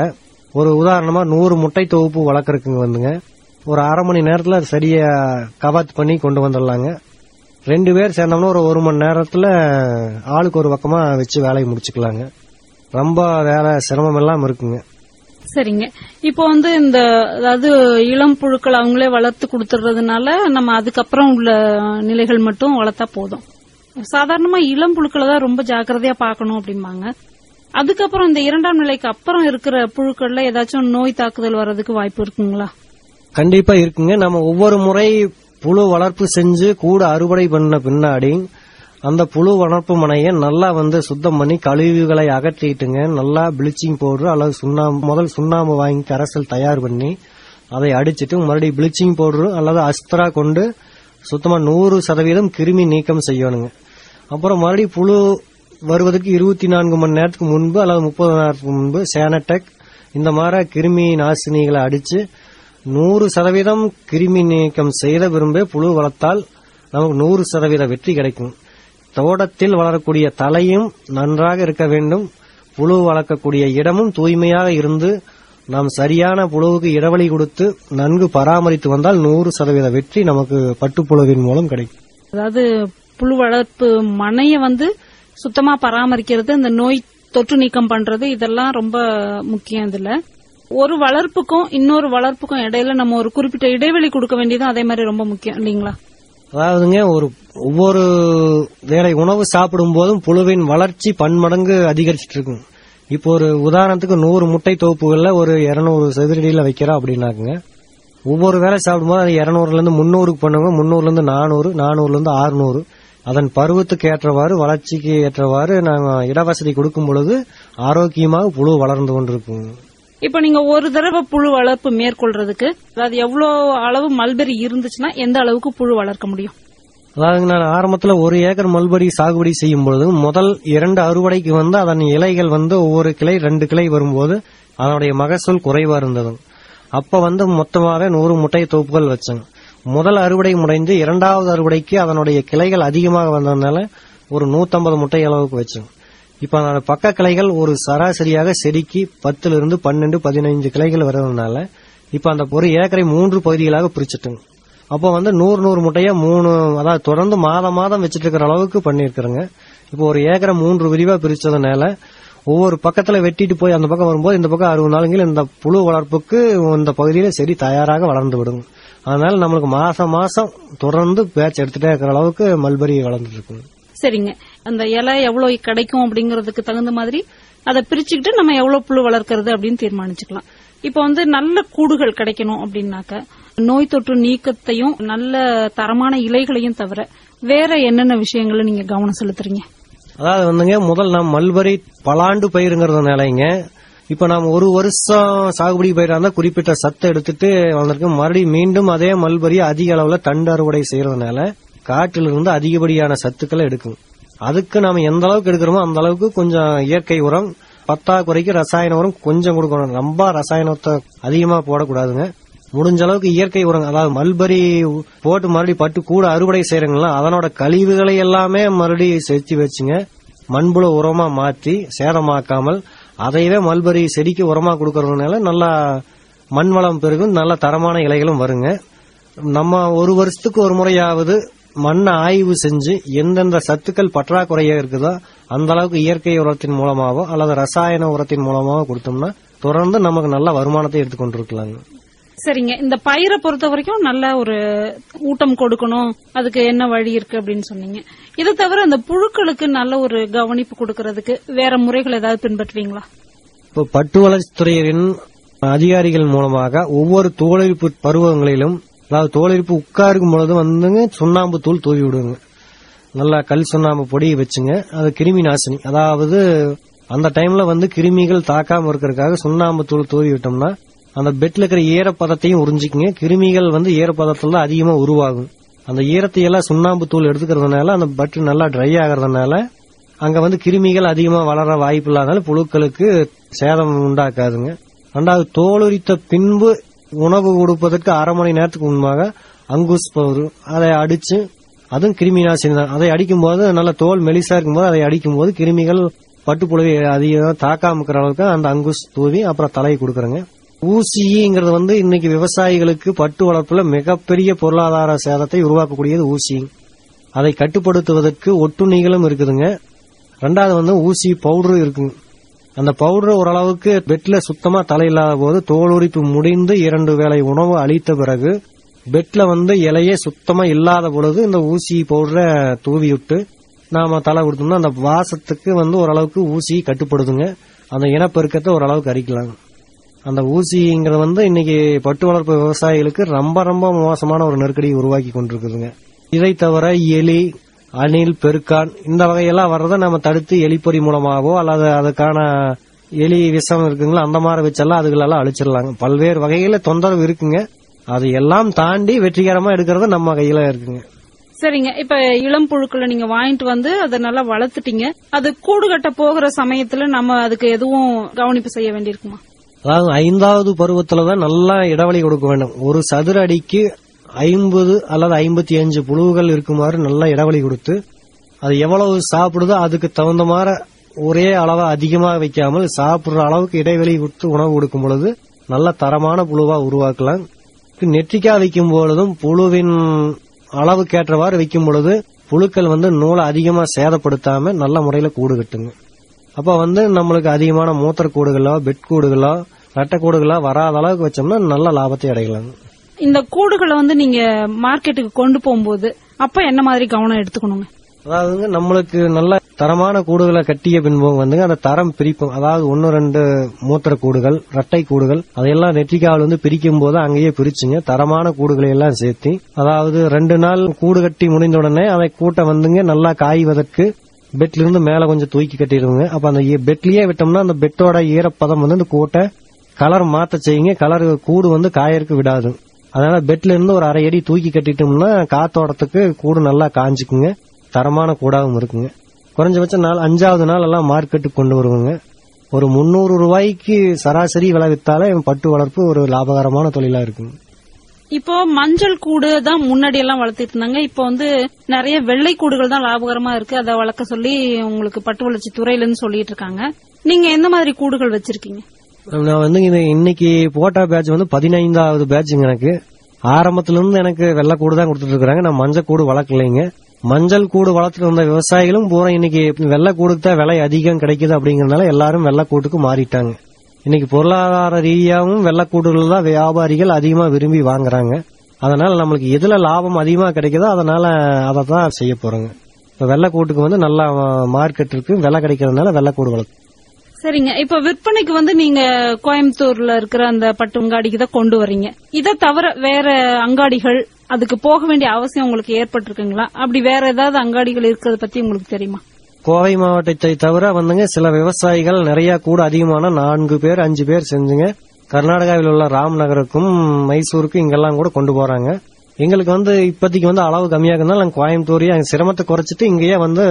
ஒரு உதாரணமா நூறு முட்டை தொகுப்பு வளர்க்கறதுக்கு வந்துங்க ஒரு அரை மணி நேரத்துல அது சரியா கவாத் பண்ணி கொண்டு வந்துடலாங்க ரெண்டு பேர் சேர்ந்தோம்னா ஒரு ஒரு மணி நேரத்துல ஆளுக்கு ஒரு பக்கமா வச்சு வேலையை முடிச்சுக்கலாங்க ரொம்ப வேலை சிரமம் எல்லாம் இருக்குங்க சரிங்க இப்போ வந்து இந்த அதாவது இளம் புழுக்கள் அவங்களே வளர்த்து கொடுத்துறதுனால நம்ம அதுக்கப்புறம் உள்ள நிலைகள் மட்டும் வளர்த்தா போதும் சாதாரணமா இளம் புழுக்களை தான் ரொம்ப ஜாக்கிரதையா பார்க்கணும் அப்படிம்பாங்க அதுக்கப்புறம் இந்த இரண்டாம் நிலைக்கு அப்புறம் இருக்கிற புழுக்கள்ல ஏதாச்சும் நோய் தாக்குதல் வர்றதுக்கு வாய்ப்பு இருக்குங்களா கண்டிப்பா இருக்குங்க நம்ம ஒவ்வொரு முறை புழு வளர்ப்பு செஞ்சு கூட அறுவடை பண்ண பின்னாடி அந்த புழு வளர்ப்பு மனையை நல்லா வந்து சுத்தம் பண்ணி கழிவுகளை அகற்றிட்டுங்க நல்லா ப்ளீச்சிங் பவுடர் அல்லது சுண்ணாம்பு முதல் சுண்ணாம்பு வாங்கி கரைசல் தயார் பண்ணி அதை அடிச்சிட்டு மறுபடியும் ப்ளீச்சிங் பவுடர் அல்லது அஸ்திரா கொண்டு சுத்தமா நூறு சதவீதம் கிருமி நீக்கம் செய்யணுங்க அப்புறம் மறுபடியும் புழு வருவதற்கு இருபத்தி நான்கு மணி நேரத்துக்கு முன்பு அல்லது முப்பது நேரத்துக்கு முன்பு சேனடெக் இந்த மாதிரி கிருமி நாசினிகளை அடிச்சு நூறு சதவீதம் கிருமி நீக்கம் செய்த விரும்பே புழு வளர்த்தால் நமக்கு நூறு சதவீத வெற்றி கிடைக்கும் தோட்டத்தில் வளரக்கூடிய தலையும் நன்றாக இருக்க வேண்டும் புழு வளர்க்கக்கூடிய இடமும் தூய்மையாக இருந்து நாம் சரியான புழுவுக்கு இடைவெளி கொடுத்து நன்கு பராமரித்து வந்தால் நூறு சதவீத வெற்றி நமக்கு பட்டுப்புழுவின் மூலம் கிடைக்கும் அதாவது புழு வளர்ப்பு மனைய வந்து சுத்தமா பராமரிக்கிறது இந்த நோய் தொற்று நீக்கம் பண்றது இதெல்லாம் ரொம்ப முக்கியம் இதுல ஒரு வளர்ப்புக்கும் இன்னொரு வளர்ப்புக்கும் இடையில நம்ம ஒரு குறிப்பிட்ட இடைவெளி கொடுக்க வேண்டியதும் அதே மாதிரி ரொம்ப முக்கியம் இல்லீங்களா அதாவதுங்க ஒரு ஒவ்வொரு வேளை உணவு சாப்பிடும் போதும் புழுவின் வளர்ச்சி பன்மடங்கு அதிகரிச்சிட்டு இருக்கும் இப்போ ஒரு உதாரணத்துக்கு நூறு முட்டை தொகுப்புகள்ல ஒரு இருநூறு சதுரடியில வைக்கிறோம் அப்படின்னாக்குங்க ஒவ்வொரு வேளை சாப்பிடும்போது அது இருநூறுல இருந்து முன்னூறுக்கு பண்ணுவாங்க முன்னூறுல இருந்து நானூறு நானூறுல இருந்து ஆறுநூறு அதன் பருவத்துக்கு ஏற்றவாறு வளர்ச்சிக்கு ஏற்றவாறு நாங்க இடவசதி கொடுக்கும் பொழுது ஆரோக்கியமாக புழு வளர்ந்து கொண்டிருக்கும் இப்ப நீங்க ஒரு தடவை புழு வளர்ப்பு மேற்கொள்றதுக்கு அதாவது எவ்வளவு அளவு மல்பெரி இருந்துச்சுன்னா எந்த அளவுக்கு புழு வளர்க்க முடியும் அதாவது நான் ஆரம்பத்துல ஒரு ஏக்கர் மல்பரி சாகுபடி செய்யும் பொழுது முதல் இரண்டு அறுவடைக்கு வந்து அதன் இலைகள் வந்து ஒவ்வொரு கிளை ரெண்டு கிளை வரும்போது அதனுடைய மகசூல் குறைவா இருந்தது அப்ப வந்து மொத்தமாவே நூறு முட்டை தொகுப்புகள் வச்சேன் முதல் அறுவடை முடிந்து இரண்டாவது அறுவடைக்கு அதனுடைய கிளைகள் அதிகமாக வந்ததுனால ஒரு நூத்தம்பது முட்டை அளவுக்கு வச்சேன் இப்ப அதோட பக்க கிளைகள் ஒரு சராசரியாக செடிக்கு பத்துல இருந்து பன்னெண்டு பதினைஞ்சு கிளைகள் வர்றதுனால இப்ப அந்த ஒரு ஏக்கரை மூன்று பகுதிகளாக பிரிச்சுட்டுங்க அப்போ வந்து நூறு நூறு முட்டையா மூணு அதாவது தொடர்ந்து மாதம் மாதம் வச்சிட்டு இருக்கிற அளவுக்கு பண்ணிருக்கிறேங்க இப்போ ஒரு ஏக்கரை மூன்று விரிவா பிரிச்சதுனால ஒவ்வொரு பக்கத்துல வெட்டிட்டு போய் அந்த பக்கம் வரும்போது இந்த பக்கம் அறுபது நாளுங்கில் இந்த புழு வளர்ப்புக்கு இந்த பகுதியில செடி தயாராக வளர்ந்து விடும் அதனால நம்மளுக்கு மாசம் மாசம் தொடர்ந்து பேட்ச் எடுத்துட்டே இருக்கிற அளவுக்கு மல்பரி வளர்ந்துட்டு இருக்குங்க சரிங்க அந்த இலை எவ்வளவு கிடைக்கும் அப்படிங்கறதுக்கு தகுந்த மாதிரி அதை பிரிச்சுக்கிட்டு நம்ம எவ்வளவு புழு வளர்க்கறது அப்படின்னு தீர்மானிச்சுக்கலாம் இப்ப வந்து நல்ல கூடுகள் கிடைக்கணும் அப்படின்னாக்க நோய் தொற்று நீக்கத்தையும் நல்ல தரமான இலைகளையும் தவிர வேற என்னென்ன விஷயங்களை நீங்க கவனம் செலுத்துறீங்க அதாவது வந்துங்க முதல் நாம் மல்பரி பலாண்டு பயிருங்கிறதுனாலங்க இப்ப நாம் ஒரு வருஷம் சாகுபடி பயிரா இருந்தா குறிப்பிட்ட சத்தை எடுத்துட்டு வந்திருக்கோம் மறுபடியும் மீண்டும் அதே மல்பரி அதிக அளவுல தண்டு அறுவடை செய்யறதுனால காற்றிலிருந்து அதிகப்படியான சத்துக்களை எடுக்கும் அதுக்கு நாம எந்த அளவுக்கு எடுக்கிறோமோ அந்த அளவுக்கு கொஞ்சம் இயற்கை உரம் பத்தாக்குறைக்கு ரசாயன உரம் கொஞ்சம் கொடுக்கணும் ரொம்ப ரசாயனத்தை அதிகமா போடக்கூடாதுங்க முடிஞ்ச அளவுக்கு இயற்கை உரம் அதாவது மல்பரி போட்டு மறுபடியும் பட்டு கூட அறுவடை செய்யறங்களா அதனோட கழிவுகளை எல்லாமே மறுபடியும் செஞ்சு வச்சுங்க மண்புழு உரமா மாத்தி சேதமாக்காமல் அதையவே மல்பரி செடிக்கு உரமா கொடுக்கறதுனால நல்லா மண் வளம் பெருகும் நல்ல தரமான இலைகளும் வருங்க நம்ம ஒரு வருஷத்துக்கு ஒரு முறையாவது மண்ணை ஆய்வு செஞ்சு எந்தெந்த சத்துக்கள் பற்றாக்குறையா இருக்குதோ அந்த அளவுக்கு இயற்கை உரத்தின் மூலமாவோ அல்லது ரசாயன உரத்தின் மூலமாவோ கொடுத்தோம்னா தொடர்ந்து நமக்கு நல்ல வருமானத்தை எடுத்துக்கொண்டிருக்கலாங்க சரிங்க இந்த பயிரை பொறுத்த வரைக்கும் நல்ல ஒரு ஊட்டம் கொடுக்கணும் அதுக்கு என்ன வழி இருக்கு அப்படின்னு சொன்னீங்க இதை தவிர அந்த புழுக்களுக்கு நல்ல ஒரு கவனிப்பு கொடுக்கறதுக்கு வேற முறைகள் ஏதாவது பின்பற்றுவீங்களா இப்போ பட்டு வளர்ச்சித்துறையின் அதிகாரிகள் மூலமாக ஒவ்வொரு தோலிருப்பு பருவங்களிலும் அதாவது தோலிருப்பு உட்காருக்கும் பொழுது வந்துங்க சுண்ணாம்பு தூள் தூவி விடுங்க நல்லா கல் சுண்ணாம்பு பொடி வச்சுங்க அது கிருமி நாசினி அதாவது அந்த டைம்ல வந்து கிருமிகள் தாக்காம இருக்கிறதுக்காக சுண்ணாம்பு தூள் தூவி விட்டோம்னா அந்த பெட்ல இருக்கிற ஈரப்பதத்தையும் உறிஞ்சிக்குங்க கிருமிகள் வந்து ஈரப்பதத்துல தான் அதிகமா உருவாகும் அந்த ஈரத்தை எல்லாம் சுண்ணாம்பு தூள் எடுத்துக்கிறதுனால அந்த பட்டு நல்லா ட்ரை ஆகிறதுனால அங்க வந்து கிருமிகள் அதிகமா வளர வாய்ப்பு இல்லாதனால புழுக்களுக்கு சேதம் உண்டாக்காதுங்க ரெண்டாவது தோலுரித்த பின்பு உணவு கொடுப்பதற்கு அரை மணி நேரத்துக்கு முன்பாக அங்குஸ் பவுடர் அதை அடிச்சு அதுவும் கிருமி நாசினி தான் அதை அடிக்கும்போது நல்ல தோல் மெலிசா இருக்கும்போது அதை அடிக்கும்போது கிருமிகள் பட்டுப்புழுவை அதிகம் தாக்காம இருக்கிற அளவுக்கு அந்த அங்குஸ் தூவி அப்புறம் தலையை கொடுக்கறங்க ஊசிங்கிறது வந்து இன்னைக்கு விவசாயிகளுக்கு பட்டு வளர்ப்புல மிகப்பெரிய பொருளாதார சேதத்தை உருவாக்கக்கூடியது ஊசி அதை கட்டுப்படுத்துவதற்கு ஒட்டுண்ணிகளும் இருக்குதுங்க ரெண்டாவது வந்து ஊசி பவுடரும் இருக்குங்க அந்த பவுடர் ஓரளவுக்கு பெட்ல சுத்தமா தலையில்லாத போது தோல் உரிப்பு முடிந்து இரண்டு வேளை உணவு அளித்த பிறகு பெட்ல வந்து இலையே சுத்தமா இல்லாத பொழுது இந்த ஊசி பவுடரை தூவி விட்டு நாம தலை கொடுத்தோம்னா அந்த வாசத்துக்கு வந்து ஓரளவுக்கு ஊசி கட்டுப்படுதுங்க அந்த இனப்பெருக்கத்தை ஓரளவுக்கு அரிக்கலாம் அந்த ஊசிங்கிறது வந்து இன்னைக்கு பட்டு வளர்ப்பு விவசாயிகளுக்கு ரொம்ப ரொம்ப மோசமான ஒரு நெருக்கடியை உருவாக்கி கொண்டிருக்குதுங்க இதை தவிர எலி அணில் பெருக்கான் இந்த வகையெல்லாம் வர்றதை நம்ம தடுத்து எலிப்பொறி மூலமாகவோ அல்லது அதுக்கான எலி விஷம் இருக்குங்களா அந்த மாதிரி வச்செல்லாம் அதுகளெல்லாம் அழிச்சிடலாங்க பல்வேறு வகையில தொந்தரவு இருக்குங்க அது எல்லாம் தாண்டி வெற்றிகரமா எடுக்கிறது நம்ம கையில இருக்குங்க சரிங்க இப்ப இளம் புழுக்களை நீங்க வாங்கிட்டு வந்து அதை நல்லா வளர்த்துட்டீங்க அது கூடு கட்ட போகிற சமயத்துல நம்ம அதுக்கு எதுவும் கவனிப்பு செய்ய வேண்டியிருக்குமா அதாவது ஐந்தாவது பருவத்துல தான் நல்லா இடைவெளி கொடுக்க வேண்டும் ஒரு சதுர அடிக்கு ஐம்பது அல்லது ஐம்பத்தி அஞ்சு புழுவுகள் இருக்குமாறு நல்லா இடைவெளி கொடுத்து அது எவ்வளவு சாப்பிடுதோ அதுக்கு தகுந்த மாதிரி ஒரே அளவா அதிகமாக வைக்காமல் சாப்பிடுற அளவுக்கு இடைவெளி கொடுத்து உணவு கொடுக்கும் பொழுது நல்ல தரமான புழுவா உருவாக்கலாம் நெற்றிக்கா வைக்கும் பொழுதும் புழுவின் அளவுக்கேற்றவாறு வைக்கும் பொழுது புழுக்கள் வந்து நூலை அதிகமா சேதப்படுத்தாம நல்ல முறையில கூடு கட்டுங்க அப்ப வந்து நம்மளுக்கு அதிகமான மூத்திர கூடுகளோ பெட் கூடுகளோ ரெட்டை கூடுகளோ வராத அளவுக்கு வச்சோம்னா நல்ல லாபத்தை அடையலாம் இந்த கூடுகளை வந்து நீங்க மார்க்கெட்டுக்கு கொண்டு போகும்போது அப்ப என்ன மாதிரி கவனம் எடுத்துக்கணுங்க அதாவது நம்மளுக்கு நல்ல தரமான கூடுகளை கட்டிய பின்பு வந்து அந்த தரம் பிரிப்போம் அதாவது ஒன்னு ரெண்டு மூத்திர கூடுகள் ரெட்டை கூடுகள் அதையெல்லாம் நெற்றிக்காவல் வந்து பிரிக்கும் போது அங்கேயே பிரிச்சுங்க தரமான கூடுகளை எல்லாம் சேர்த்து அதாவது ரெண்டு நாள் கூடு கட்டி முடிந்த உடனே அதை கூட்ட வந்துங்க நல்லா காய்வதற்கு பெட்ல இருந்து மேல கொஞ்சம் தூக்கி கட்டிடுவோங்க அப்ப அந்த ஈ- பெட்லயே விட்டோம்னா அந்த பெட்டோட ஈரப்பதம் வந்து அந்த கூட்டை கலர் மாத்த செய்யுங்க கலர் கூடு வந்து காயறதுக்கு விடாது அதனால பெட்ல இருந்து ஒரு அரை அடி தூக்கி கட்டிட்டோம்னா காத்தோட்டத்துக்கு கூடு நல்லா காஞ்சுக்குங்க தரமான கூடாவும் இருக்குங்க குறைஞ்சபட்சம் நாள் அஞ்சாவது நாள் எல்லாம் மார்க்கெட்டுக்கு கொண்டு வருவாங்க ஒரு முன்னூறு ரூபாய்க்கு சராசரி விலை வித்தாலே பட்டு வளர்ப்பு ஒரு லாபகரமான தொழிலா இருக்குங்க இப்போ மஞ்சள் கூடு தான் முன்னாடி எல்லாம் வளர்த்திட்டு இருந்தாங்க இப்போ வந்து நிறைய வெள்ளை கூடுகள் தான் லாபகரமா இருக்கு அதை வளர்க்க சொல்லி உங்களுக்கு பட்டு வளர்ச்சி துறையில இருந்து சொல்லிட்டு இருக்காங்க நீங்க எந்த மாதிரி கூடுகள் வச்சிருக்கீங்க நான் வந்து இது இன்னைக்கு போட்டா பேட்ச் வந்து பதினைந்தாவது பேட்சுங்க எனக்கு ஆரம்பத்துல இருந்து எனக்கு வெள்ளை கூடு தான் கொடுத்துட்டு இருக்காங்க நான் மஞ்சள் கூடு வளர்க்கலைங்க மஞ்சள் கூடு வளர்த்துட்டு வந்த விவசாயிகளும் பூரா இன்னைக்கு வெள்ளை கூடுக்கு தான் விலை அதிகம் கிடைக்குது அப்படிங்கறதுனால எல்லாரும் வெள்ளை கூட்டுக்கு மாறிட்டாங்க இன்னைக்கு பொருளாதார ரீதியாகவும் வெள்ளை கூடுகள் தான் வியாபாரிகள் அதிகமா விரும்பி வாங்குறாங்க அதனால நம்மளுக்கு எதுல லாபம் அதிகமா கிடைக்குதோ அதனால அதை தான் செய்ய போறோங்க இப்ப வெள்ளை கூட்டுக்கு வந்து நல்லா மார்க்கெட் இருக்கு விலை கிடைக்கிறதுனால வெள்ளை கூடு வளர்த்து சரிங்க இப்ப விற்பனைக்கு வந்து நீங்க கோயம்புத்தூர்ல இருக்கிற அந்த பட்டு அங்காடிக்கு தான் கொண்டு வர்றீங்க இதை தவிர வேற அங்காடிகள் அதுக்கு போக வேண்டிய அவசியம் உங்களுக்கு ஏற்பட்டிருக்குங்களா அப்படி வேற ஏதாவது அங்காடிகள் இருக்கிறத பத்தி உங்களுக்கு தெரியுமா கோவை மாவட்டத்தை தவிர வந்துங்க சில விவசாயிகள் நிறைய கூட அதிகமான நான்கு பேர் அஞ்சு பேர் செஞ்சுங்க கர்நாடகாவில் உள்ள ராம்நகருக்கும் மைசூருக்கும் இங்கெல்லாம் கூட கொண்டு போறாங்க எங்களுக்கு வந்து இப்போதைக்கு வந்து அளவு கம்மியா இருந்தாலும் நாங்க கோயம்புத்தூரையே அங்க சிரமத்தை குறைச்சிட்டு இங்கேயே வந்து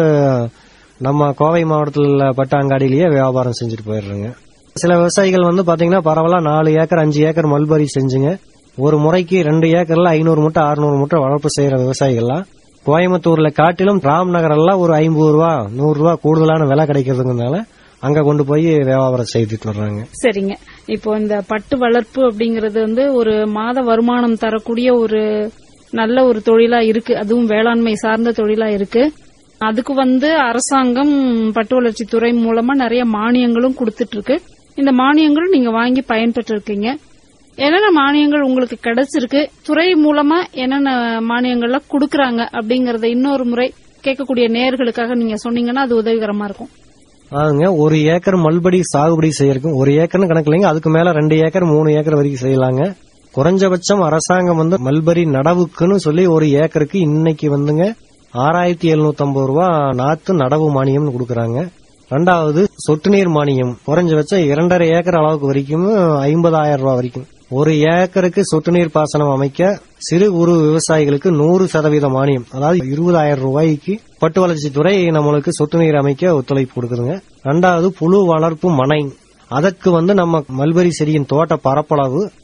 நம்ம கோவை மாவட்டத்தில் உள்ள பட்டு அங்காடியிலேயே வியாபாரம் செஞ்சுட்டு போயிடுறோங்க சில விவசாயிகள் வந்து பாத்தீங்கன்னா பரவாயில்ல நாலு ஏக்கர் அஞ்சு ஏக்கர் மல்பரி செஞ்சுங்க ஒரு முறைக்கு ரெண்டு ஏக்கர்ல ஐநூறு மூட்டை அறுநூறு மூட்டை வளர்ப்பு செய்யற விவசாயிகள்லாம் கோயம்புத்தூர்ல காட்டிலும் ராம்நகர் எல்லாம் ஒரு ஐம்பது ரூபா நூறு ரூபா கூடுதலான விலை கிடைக்கிறதுனால அங்க கொண்டு போய் வியாபாரம் செய்துட்டு வர்றாங்க சரிங்க இப்போ இந்த பட்டு வளர்ப்பு அப்படிங்கறது வந்து ஒரு மாத வருமானம் தரக்கூடிய ஒரு நல்ல ஒரு தொழிலா இருக்கு அதுவும் வேளாண்மை சார்ந்த தொழிலா இருக்கு அதுக்கு வந்து அரசாங்கம் பட்டு வளர்ச்சி துறை மூலமா நிறைய மானியங்களும் கொடுத்துட்டு இருக்கு இந்த மானியங்களும் நீங்க வாங்கி பயன்பெற்று இருக்கீங்க என்னென்ன மானியங்கள் உங்களுக்கு கிடைச்சிருக்கு துறை மூலமா என்னென்ன மானியங்கள்லாம் கொடுக்கறாங்க அப்படிங்கறத இன்னொரு முறை கேட்கக்கூடிய நேயர்களுக்காக நீங்க சொன்னீங்கன்னா அது உதவிகரமா இருக்கும் அதாவதுங்க ஒரு ஏக்கர் மல்படி சாகுபடி செய்யறதுக்கு ஒரு ஏக்கர்னு கணக்கு இல்லைங்க அதுக்கு மேல ரெண்டு ஏக்கர் மூணு ஏக்கர் வரைக்கும் செய்யலாங்க குறைஞ்சபட்சம் அரசாங்கம் வந்து மல்பரி நடவுக்குன்னு சொல்லி ஒரு ஏக்கருக்கு இன்னைக்கு வந்துங்க ஆறாயிரத்தி எழுநூத்தி ஐம்பது ரூபா நாத்து நடவு மானியம்னு கொடுக்கறாங்க ரெண்டாவது சொட்டு நீர் மானியம் குறைஞ்சபட்சம் இரண்டரை ஏக்கர் அளவுக்கு வரைக்கும் ஐம்பதாயிரம் ரூபாய் வரைக்கும் ஒரு ஏக்கருக்கு சொட்டு நீர் பாசனம் அமைக்க சிறு குறு விவசாயிகளுக்கு நூறு சதவீத மானியம் அதாவது இருபதாயிரம் ரூபாய்க்கு பட்டு வளர்ச்சி துறை நம்மளுக்கு சொட்டு நீர் அமைக்க ஒத்துழைப்பு கொடுக்குதுங்க ரெண்டாவது புழு வளர்ப்பு மனை அதற்கு வந்து நம்ம மல்பரி செடியின் தோட்ட பரப்பளவு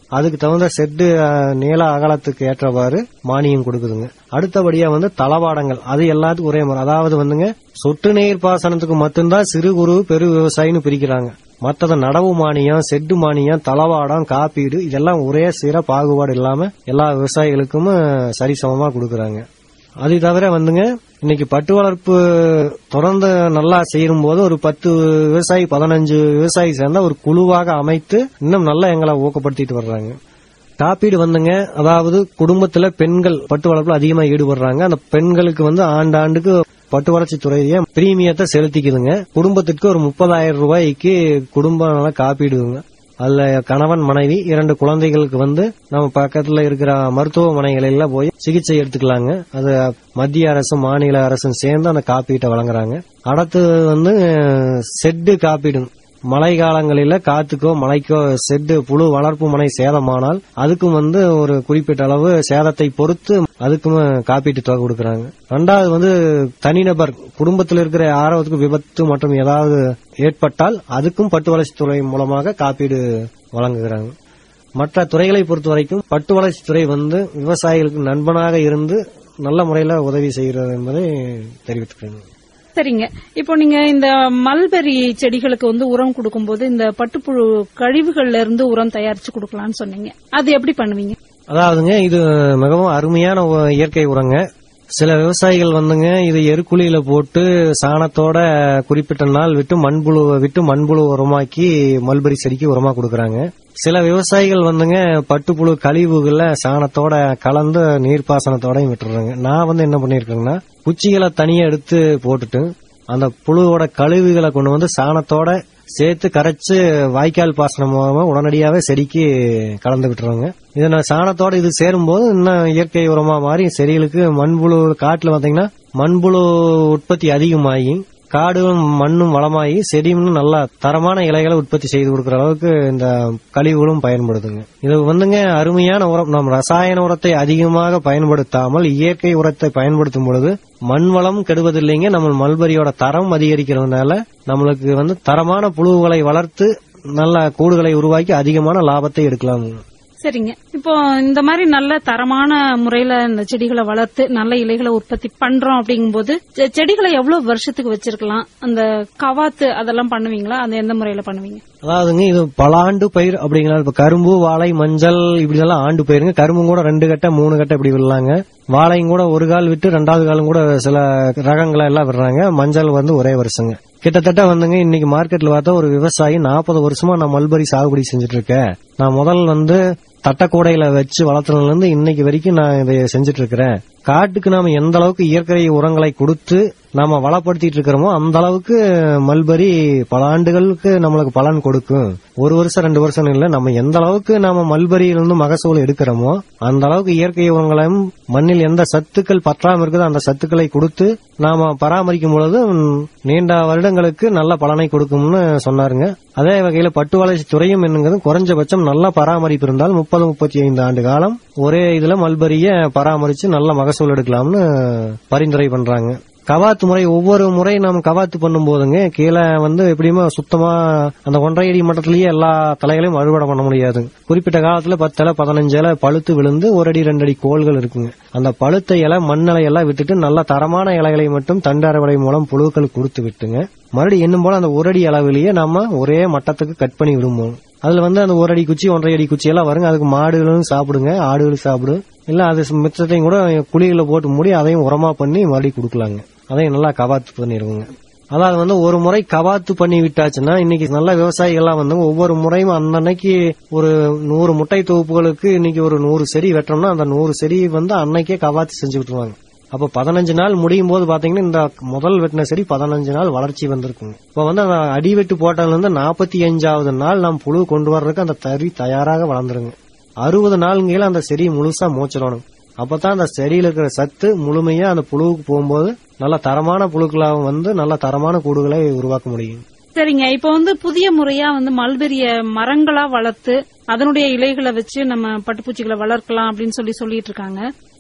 அதுக்கு தகுந்த செட்டு அஹ், நீள அகலத்துக்கு ஏற்றவாறு மானியம் கொடுக்குதுங்க அடுத்தபடியா வந்து தளவாடங்கள் அது எல்லாத்துக்கும் ஒரே மாதிரி அதாவது வந்துங்க சொட்டு நீர் பாசனத்துக்கு மட்டும்தான் சிறு குறு பெரு விவசாயின்னு பிரிக்கிறாங்க மத்தத நடவு மானியம் செட்டு மானியம் தளவாடம் காப்பீடு இதெல்லாம் ஒரே சீர பாகுபாடு இல்லாம எல்லா விவசாயிகளுக்கும் சரிசமமா கொடுக்கறாங்க அது தவிர வந்துங்க இன்னைக்கு பட்டு வளர்ப்பு தொடர்ந்து நல்லா செய்யும் போது ஒரு பத்து விவசாயி பதினஞ்சு விவசாயி சேர்ந்தா ஒரு குழுவாக அமைத்து இன்னும் நல்லா எங்களை ஊக்கப்படுத்திட்டு வர்றாங்க காப்பீடு வந்துங்க அதாவது குடும்பத்துல பெண்கள் பட்டு வளர்ப்புல அதிகமா ஈடுபடுறாங்க அந்த பெண்களுக்கு வந்து ஆண்டாண்டுக்கு பட்டு வளர்ச்சி துறைய பிரீமியத்தை செலுத்திக்குதுங்க குடும்பத்திற்கு ஒரு முப்பதாயிரம் ரூபாய்க்கு குடும்ப நல காப்பீடுங்க அதுல கணவன் மனைவி இரண்டு குழந்தைகளுக்கு வந்து நம்ம பக்கத்துல இருக்கிற மருத்துவமனைகளில் போய் சிகிச்சை எடுத்துக்கலாங்க அது மத்திய அரசும் மாநில அரசும் சேர்ந்து அந்த காப்பீட்டை வழங்குறாங்க அடுத்து வந்து செட்டு காப்பீடு மழை காலங்களில காத்துக்கோ மழைக்கோ செட்டு புழு வளர்ப்பு மனை சேதமானால் அதுக்கும் வந்து ஒரு குறிப்பிட்ட அளவு சேதத்தை பொறுத்து அதுக்கும் காப்பீட்டு தொகை கொடுக்கறாங்க ரெண்டாவது வந்து தனிநபர் குடும்பத்தில் இருக்கிற ஆரோக்கியத்துக்கு விபத்து மற்றும் ஏதாவது ஏற்பட்டால் அதுக்கும் பட்டு வளர்ச்சித்துறை மூலமாக காப்பீடு வழங்குகிறாங்க மற்ற துறைகளை பொறுத்த வரைக்கும் பட்டு வளர்ச்சித்துறை வந்து விவசாயிகளுக்கு நண்பனாக இருந்து நல்ல முறையில் உதவி செய்கிறது என்பதை தெரிவித்துக்கிறேன் சரிங்க இப்போ நீங்க இந்த மல்பெரி செடிகளுக்கு வந்து உரம் கொடுக்கும்போது இந்த பட்டுப்புழு கழிவுகள்ல இருந்து உரம் தயாரிச்சு கொடுக்கலாம்னு சொன்னீங்க அது எப்படி பண்ணுவீங்க அதாவதுங்க இது மிகவும் அருமையான ஒ- இயற்கை உரங்க சில விவசாயிகள் வந்துங்க இது எருக்குழியில போட்டு சாணத்தோட குறிப்பிட்ட நாள் விட்டு மண்புழுவை விட்டு மண்புழு உரமாக்கி மல்பரி செடிக்கு உரமா கொடுக்கறாங்க சில விவசாயிகள் வந்துங்க பட்டுப்புழு கழிவுகளை சாணத்தோட கலந்து நீர்ப்பாசனத்தோடயும் விட்டுறாங்க நான் வந்து என்ன பண்ணிருக்கேங்கன்னா குச்சிகளை தனியா எடுத்து போட்டுட்டு அந்த புழுவோட கழிவுகளை கொண்டு வந்து சாணத்தோட சேர்த்து கரைச்சு வாய்க்கால் பாசனம் மூலமா உடனடியாவே செடிக்கு கலந்து விட்டுருவாங்க இதை நான் சாணத்தோட இது சேரும்போது இன்னும் இயற்கை உரமா மாறி செடிகளுக்கு மண்புழு காட்டுல பாத்தீங்கன்னா மண்புழு உற்பத்தி அதிகமாகி காடும் மண்ணும் வளமாகி செடியும் நல்லா தரமான இலைகளை உற்பத்தி செய்து கொடுக்கிற அளவுக்கு இந்த கழிவுகளும் பயன்படுதுங்க இது வந்துங்க அருமையான உரம் நாம் ரசாயன உரத்தை அதிகமாக பயன்படுத்தாமல் இயற்கை உரத்தை பயன்படுத்தும் பொழுது மண் வளம் கெடுவதில்லைங்க நம்ம மல்பரியோட தரம் அதிகரிக்கிறதுனால நம்மளுக்கு வந்து தரமான புழுவுகளை வளர்த்து நல்ல கூடுகளை உருவாக்கி அதிகமான லாபத்தை எடுக்கலாம் சரிங்க இப்போ இந்த மாதிரி நல்ல தரமான முறையில இந்த செடிகளை வளர்த்து நல்ல இலைகளை உற்பத்தி பண்றோம் அப்படிங்கும்போது செ- செடிகளை எவ்வளவு வருஷத்துக்கு வச்சிருக்கலாம் அந்த கவாத்து அதெல்லாம் பண்ணுவீங்களா அது எந்த முறையில பண்ணுவீங்க அதாவதுங்க இது பல ஆண்டு பயிர் அப்படிங்களா இப்ப கரும்பு வாழை மஞ்சள் இப்படி எல்லாம் ஆண்டு பயிருங்க கரும்பும் கூட ரெண்டு கட்டை மூணு கட்டை இப்படி விடலாங்க வாழையும் கூட ஒரு கால் விட்டு ரெண்டாவது காலம் கூட சில ரகங்களை எல்லாம் விடுறாங்க மஞ்சள் வந்து ஒரே வருஷங்க கிட்டத்தட்ட வந்துங்க இன்னைக்கு மார்க்கெட்ல பார்த்தா ஒரு விவசாயி நாற்பது வருஷமா நான் மல்பரி சாகுபடி செஞ்சுட்டு இருக்கேன் நான் முதல் வந்து தட்டக்கூடையில வச்சு வளர்த்துறதுல இருந்து இன்னைக்கு வரைக்கும் நான் இதை செஞ்சுட்டு இருக்கிறேன் காட்டுக்கு நாம எந்த அளவுக்கு இயற்கை உரங்களை கொடுத்து நாம வளப்படுத்திட்டு இருக்கிறோமோ அந்த அளவுக்கு மல்பரி பல ஆண்டுகளுக்கு நம்மளுக்கு பலன் கொடுக்கும் ஒரு வருஷம் ரெண்டு வருஷம் இல்ல நம்ம எந்த அளவுக்கு நாம மல்பரியிலிருந்து மகசூல் எடுக்கிறோமோ அந்த அளவுக்கு இயற்கை உரங்களையும் மண்ணில் எந்த சத்துக்கள் பற்றாம இருக்குதோ அந்த சத்துக்களை கொடுத்து நாம பராமரிக்கும் பொழுது ம், நீண்ட வருடங்களுக்கு நல்ல பலனை கொடுக்கும்னு சொன்னாருங்க அதே வகையில பட்டு வளர்ச்சி துறையும் என்னங்கிறது குறைஞ்சபட்சம் நல்ல பராமரிப்பு இருந்தால் முப்பது முப்பத்தி ஐந்து ஆண்டு காலம் ஒரே இதுல மல்பரிய பராமரிச்சு நல்ல மகசூல் எடுக்கலாம்னு பரிந்துரை பண்றாங்க கவாத்து முறை ஒவ்வொரு முறை நாம் கவாத்து பண்ணும் போதுங்க கீழே வந்து எப்படியுமே சுத்தமா அந்த ஒன்றரை அடி மட்டத்திலேயே எல்லா தலைகளையும் அறுவடை பண்ண முடியாது குறிப்பிட்ட காலத்துல பத்து இலை பதினஞ்சு இலை பழுத்து விழுந்து ஒரு அடி ரெண்டு அடி கோள்கள் இருக்குங்க அந்த பழுத்த இலை மண்ணலை எல்லாம் விட்டுட்டு நல்ல தரமான இலைகளை மட்டும் தண்டு அறுவடை மூலம் புழுக்களுக்கு கொடுத்து விட்டுங்க மறுபடியும் என்னும் போல அந்த ஒரு அடி அளவிலேயே நாம ஒரே மட்டத்துக்கு கட் பண்ணி விடுவோம் அதுல வந்து அந்த ஒரு அடி குச்சி ஒன்றரை அடி குச்சி எல்லாம் வருங்க அதுக்கு மாடுகளும் சாப்பிடுங்க ஆடுகளும் சாப்பிடும் இல்ல அது மிச்சத்தையும் கூட குழிகளை போட்டு மூடி அதையும் உரமா பண்ணி மறுபடியும் கொடுக்கலாங்க அதையும் நல்லா கவாத்து பண்ணிருக்குங்க அதாவது வந்து ஒரு முறை கவாத்து பண்ணி விட்டாச்சுன்னா இன்னைக்கு நல்ல விவசாயிகள்லாம் வந்து ஒவ்வொரு முறையும் அன்னன்னைக்கு ஒரு நூறு முட்டை தொகுப்புகளுக்கு இன்னைக்கு ஒரு நூறு செடி வெட்டுறோம்னா அந்த நூறு செடி வந்து அன்னைக்கே கவாத்து செஞ்சு விட்டுருவாங்க அப்ப பதினஞ்சு நாள் முடியும் போது பாத்தீங்கன்னா இந்த முதல் வெட்டின செடி பதினஞ்சு நாள் வளர்ச்சி வந்திருக்குங்க இப்ப வந்து அந்த அடிவெட்டு போட்டதுல இருந்து நாற்பத்தி அஞ்சாவது நாள் நாம் புழு கொண்டு வர்றதுக்கு அந்த தறி தயாராக வளர்ந்துருங்க அறுபது நாளுங்கையில அந்த செடி முழுசா மூச்சிடணும் அப்பதான் அந்த செடியில இருக்கிற சத்து முழுமையா அந்த புழுவுக்கு போகும்போது நல்ல தரமான புழுக்களாக வந்து நல்ல தரமான கூடுகளை உருவாக்க முடியும் சரிங்க இப்போ வந்து புதிய முறையா வந்து மல்பெரிய மரங்களா வளர்த்து அதனுடைய இலைகளை வச்சு நம்ம பட்டுப்பூச்சிகளை வளர்க்கலாம் அப்படின்னு சொல்லி சொல்லிட்டு இருக்காங்க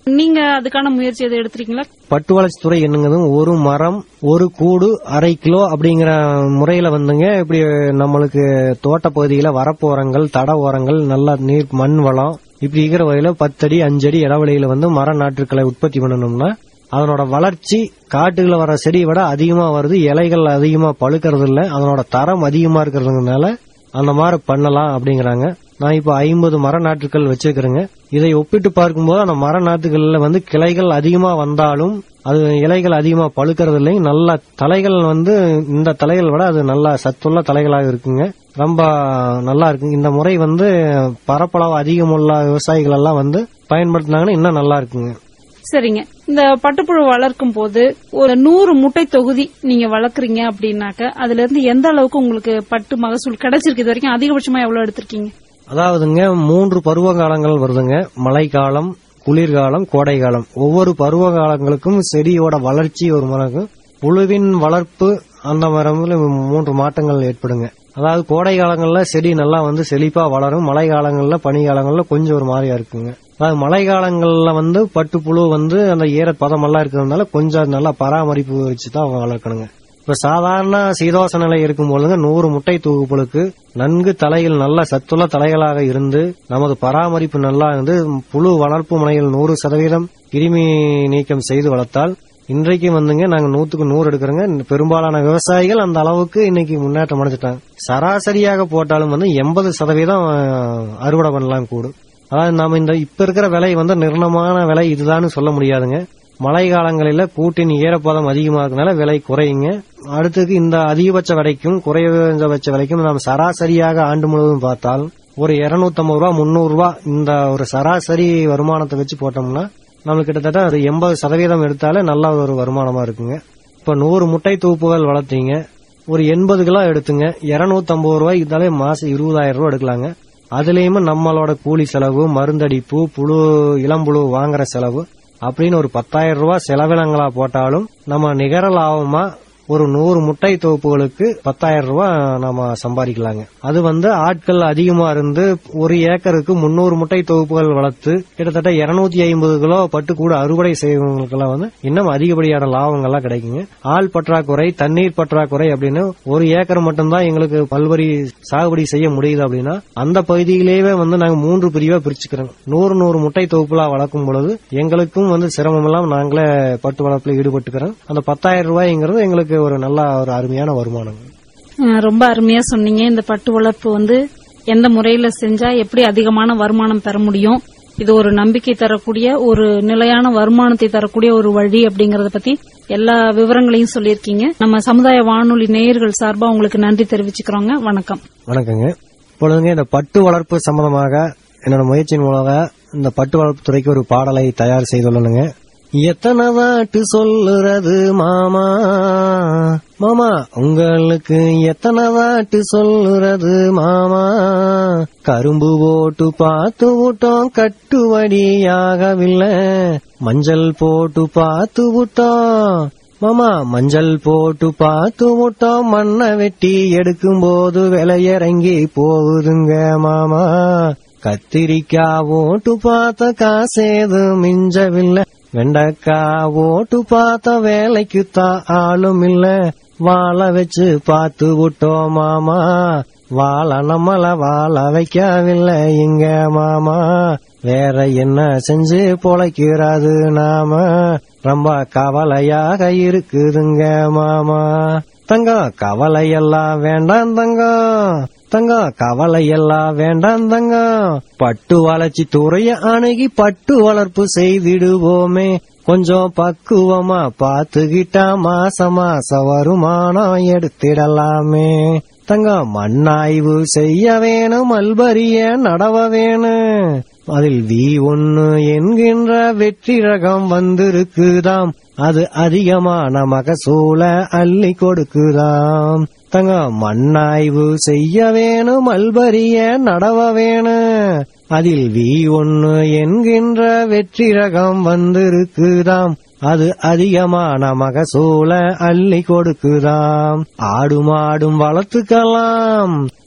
நீங்க அதுக்கான முயற்சி எதுவும் எடுத்திருக்கீங்களா பட்டு வளர்ச்சித்துறை என்னங்கிறதும் ஒரு மரம் ஒரு கூடு அரை கிலோ அப்படிங்கிற முறையில வந்துங்க இப்படி நம்மளுக்கு தோட்ட பகுதியில வரப்பு உரங்கள் தட உரங்கள் நல்ல நீர் மண் வளம் இப்படி இருக்கிற வகையில பத்தடி அஞ்சடி இடைவெளியில வந்து மர நாற்றுக்களை உற்பத்தி பண்ணணும்னா அதனோட வளர்ச்சி காட்டுல வர செடியை விட அதிகமா வருது இலைகள் அதிகமா பழுக்கிறது இல்ல அதனோட தரம் அதிகமா இருக்கிறதுனால அந்த மாதிரி பண்ணலாம் அப்படிங்கறாங்க நான் இப்ப ஐம்பது மர நாற்றுக்கள் வச்சிருக்கிறேங்க இதை ஒப்பிட்டு பார்க்கும்போது அந்த மர நாற்றுகள்ல வந்து கிளைகள் அதிகமா வந்தாலும் அது இலைகள் அதிகமா பழுக்கிறது இல்லை நல்ல தலைகள் வந்து இந்த தலைகள் விட அது நல்ல சத்துள்ள தலைகளாக இருக்குங்க ரொம்ப நல்லா இருக்கு இந்த முறை வந்து பரப்பளவு அதிகமுள்ள விவசாயிகள் எல்லாம் வந்து பயன்படுத்தினாங்கன்னா இன்னும் நல்லா இருக்குங்க சரிங்க இந்த பட்டுப்புழு வளர்க்கும் போது ஒரு நூறு முட்டை தொகுதி நீங்க வளர்க்குறீங்க அப்படின்னாக்க அதுல இருந்து எந்த அளவுக்கு உங்களுக்கு பட்டு மகசூல் கிடைச்சிருக்கு இது வரைக்கும் அதிகபட்சமா எவ்வளவு எடுத்திருக்கீங்க அதாவதுங்க மூன்று பருவ காலங்கள் வருதுங்க மழைக்காலம் குளிர்காலம் கோடைகாலம் ஒவ்வொரு பருவ காலங்களுக்கும் செடியோட வளர்ச்சி ஒரு மரக்கும் புழுவின் வளர்ப்பு அந்த மரம்ல மூன்று மாற்றங்கள் ஏற்படுங்க அதாவது கோடை காலங்கள்ல செடி நல்லா வந்து செழிப்பா வளரும் மழை காலங்கள்ல பனி காலங்கள்ல கொஞ்சம் ஒரு மாதிரியா இருக்குங்க அதாவது மழை காலங்கள்ல வந்து பட்டு புழு வந்து அந்த ஈர பதமெல்லாம் இருக்கிறதுனால கொஞ்சம் நல்லா பராமரிப்பு வச்சு தான் வளர்க்கணுங்க இப்ப சாதாரண சீதோச நிலை இருக்கும் பொழுதுங்க நூறு முட்டை தூக்குப்புழுக்கு நன்கு தலைகள் நல்ல சத்துள்ள தலைகளாக இருந்து நமது பராமரிப்பு நல்லா இருந்து புழு வளர்ப்பு முனையில் நூறு சதவீதம் கிருமி நீக்கம் செய்து வளர்த்தால் இன்றைக்கு வந்துங்க நாங்க நூத்துக்கு நூறு எடுக்கிறோங்க பெரும்பாலான விவசாயிகள் அந்த அளவுக்கு இன்னைக்கு முன்னேற்றம் அடைஞ்சிட்டாங்க சராசரியாக போட்டாலும் வந்து எண்பது சதவீதம் அஹ், அறுவடை பண்ணலாம் கூடும் அதாவது நாம இந்த இப்ப இருக்கிற விலை வந்து நிர்ணயமான விலை இதுதான்னு சொல்ல முடியாதுங்க மழை காலங்களில கூட்டின் ஈரப்பதம் அதிகமா இருக்கனால விலை குறையுங்க அடுத்தது இந்த அதிகபட்ச விலைக்கும் குறைந்தபட்ச விலைக்கும் நாம் சராசரியாக ஆண்டு முழுவதும் பார்த்தால் ஒரு 250 ரூபா முன்னூறு ரூபா இந்த ஒரு சராசரி வருமானத்தை வச்சு போட்டோம்னா நம்மளுக்கு கிட்டத்தட்ட ஒரு எண்பது சதவீதம் எடுத்தாலே நல்ல ஒரு வருமானமா இருக்குங்க இப்ப நூறு முட்டை தூப்புகள் வளர்த்தீங்க ஒரு எண்பது கிலோ எடுத்துங்க 250 ரூபாய் இருந்தாலே மாசம் இருபதாயிரம் ரூபாய் எடுக்கலாங்க அதுலயுமே நம்மளோட கூலி செலவு மருந்தடிப்பு புழு இளம்புழு வாங்குற செலவு அப்படின்னு ஒரு பத்தாயிரம் ரூபாய் செலவினங்களா போட்டாலும் நம்ம நிகர லாபமா ஒரு நூறு முட்டை தொகுப்புகளுக்கு பத்தாயிரம் ரூபாய் நாம சம்பாதிக்கலாங்க அது வந்து ஆட்கள் அதிகமா இருந்து ஒரு ஏக்கருக்கு முன்னூறு முட்டை தொகுப்புகள் வளர்த்து கிட்டத்தட்ட 250 ஐம்பது கிலோ பட்டுக்கூட அறுவடை செய்வங்களுக்கெல்லாம் வந்து இன்னும் அதிகப்படியான லாபங்கள்லாம் கிடைக்குங்க ஆள் பற்றாக்குறை தண்ணீர் பற்றாக்குறை அப்படின்னு ஒரு ஏக்கர் மட்டும்தான் எங்களுக்கு பல்வரி சாகுபடி செய்ய முடியுது அப்படின்னா அந்த பகுதியிலேயே வந்து நாங்க மூன்று பிரிவா பிரிச்சுக்கிறோம் நூறு நூறு முட்டை தொகுப்புலா வளர்க்கும் பொழுது எங்களுக்கும் வந்து சிரமம் இல்லாம நாங்களே பட்டு வளர்ப்புல ஈடுபட்டுக்கிறோம் அந்த பத்தாயிரம் ரூபாய்ங்கிறது எங்களுக்கு ஒரு நல்ல ஒரு அருமையான வருமானம் அஹ் ரொம்ப அருமையா சொன்னீங்க இந்த பட்டு வளர்ப்பு வந்து எந்த முறையில செஞ்சா எப்படி அதிகமான வருமானம் பெற முடியும் இது ஒரு நம்பிக்கை தரக்கூடிய ஒரு நிலையான வருமானத்தை தரக்கூடிய ஒரு வழி அப்படிங்கறத பத்தி எல்லா விவரங்களையும் சொல்லியிருக்கீங்க நம்ம சமுதாய வானொலி நேயர்கள் சார்பா உங்களுக்கு நன்றி தெரிவிச்சுக்கிறோங்க வணக்கம் வணக்கங்க இப்பொழுதுங்க இந்த பட்டு வளர்ப்பு சம்பந்தமாக என்னோட முயற்சியின் மூலமாக இந்த பட்டு வளர்ப்பு துறைக்கு ஒரு பாடலை தயார் செய்துள்ளனுங்க எத்தனை வாட்டு சொல்லுறது மாமா மாமா உங்களுக்கு எத்தனை வாட்டு சொல்லுறது மாமா கரும்பு போட்டு பார்த்து விட்டோம் கட்டுவடியாகவில்லை மஞ்சள் போட்டு பார்த்து விட்டோம் மாமா மஞ்சள் போட்டு பார்த்து விட்டோம் மண்ணை வெட்டி எடுக்கும் போது விலையிறங்கி போகுதுங்க மாமா கத்திரிக்காய் ஓட்டு பார்த்த காசேது மிஞ்சவில்லை வெண்டைக்காய் ஓட்டு பார்த்த வேலைக்குத்தான் ஆளும் இல்ல வாழ வச்சு பார்த்து விட்டோம் மாமா வாழ நம்மள வாழ வைக்கவில்லை இங்க மாமா வேற என்ன செஞ்சு பொழைக்கிறாது நாம ரொம்ப கவலையாக இருக்குதுங்க மாமா தங்கம் கவலையெல்லாம் வேண்டாம் தங்கம் தங்கம் கவலையெல்லாம் வேண்டாம் தங்கம் பட்டு வளர்ச்சி துறைய அணுகி பட்டு வளர்ப்பு செய்திடுவோமே கொஞ்சம் பக்குவமா பாத்துக்கிட்டா மாச மாச வருமானம் எடுத்திடலாமே தங்கம் மண்ணாய்வு செய்ய வேணும் மல்பரிய நடவ வேணும் அதில் வி ஒன்னு என்கின்ற வெற்றி ரகம் வந்திருக்குதாம் அது அதிகமான மகசூல அள்ளி கொடுக்குதாம் தங்க மண்ணாய்வு செய்ய வேணும் மல்பரிய நடவ வேணும் அதில் வி ஒன்னு என்கின்ற வெற்றி ரகம் வந்திருக்குதாம் அது அதிகமான மகசூல அள்ளி கொடுக்குதாம் ஆடு மாடும் வளர்த்துக்கலாம்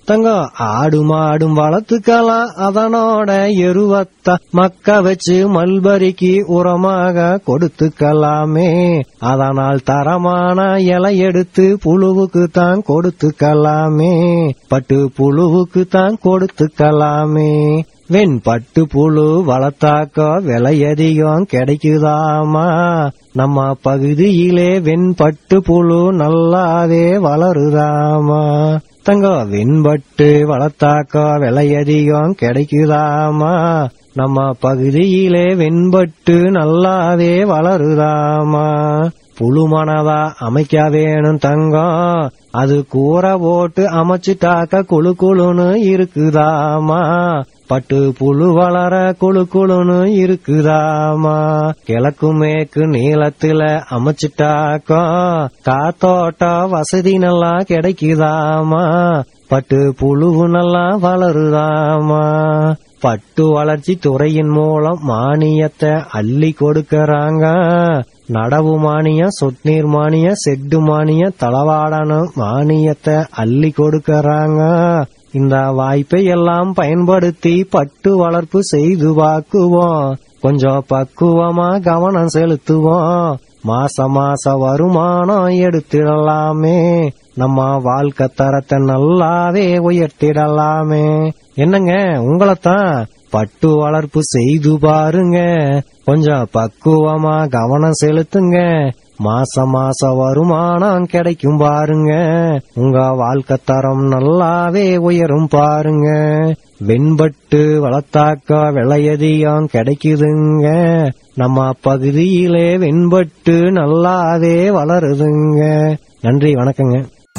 தங்கம் ஆடு மாடும் வளர்த்துக்கலாம் அதனோட எருவத்த மக்க வச்சு மல்பரிக்கு உரமாக கொடுத்துக்கலாமே அதனால் தரமான இலை எடுத்து புழுவுக்கு தான் கொடுத்துக்கலாமே பட்டு புழுவுக்கு தான் கொடுத்துக்கலாமே வெண் பட்டு புழு வளர்த்தாக்க விலை அதிகம் கிடைக்குதாமா நம்ம பகுதியிலே வெண் பட்டு புழு நல்லாவே வளருதாமா தங்கம் வெண்பட்டு வளர்த்தாக்க விலை அதிகம் கிடைக்குதாமா நம்ம பகுதியிலே வெண்பட்டு நல்லாவே வளருதாமா புழுமனதா அமைக்க வேணும் தங்கம் அது கூரை போட்டு அமைச்சிட்டாக்க குழு குழுன்னு இருக்குதாமா பட்டு புழு வளர குழு குழுன்னு இருக்குதாமா கிழக்கு மேற்கு நீளத்துல அமைச்சிட்டாக்கா காத்தோட்ட வசதி நல்லா கிடைக்குதாமா பட்டு புழுவு நல்லா வளருதாமா பட்டு வளர்ச்சி துறையின் மூலம் மானியத்தை அள்ளி கொடுக்கறாங்க நடவு மானியம் சொட்நீர் மானியம் செட்டு மானியம் தளவாடணும் மானியத்தை அள்ளி கொடுக்கறாங்க இந்த வாய்ப்பை எல்லாம் பயன்படுத்தி பட்டு வளர்ப்பு செய்து பார்க்குவோம் கொஞ்சம் பக்குவமா கவனம் செலுத்துவோம் மாச மாச வருமானம் எடுத்திடலாமே நம்ம வாழ்க்கை தரத்தை நல்லாவே உயர்த்திடலாமே என்னங்க உங்களைத்தான் பட்டு வளர்ப்பு செய்து பாருங்க கொஞ்சம் பக்குவமா கவனம் செலுத்துங்க மாச மாச வருமானம் கிடைக்கும் பாருங்க உங்க வாழ்க்கை தரம் நல்லாவே உயரும் பாருங்க வெண்பட்டு வளர்த்தாக்கா விளையதிகம் கிடைக்குதுங்க நம்ம பகுதியிலே வெண்பட்டு நல்லாவே வளருதுங்க நன்றி வணக்கங்க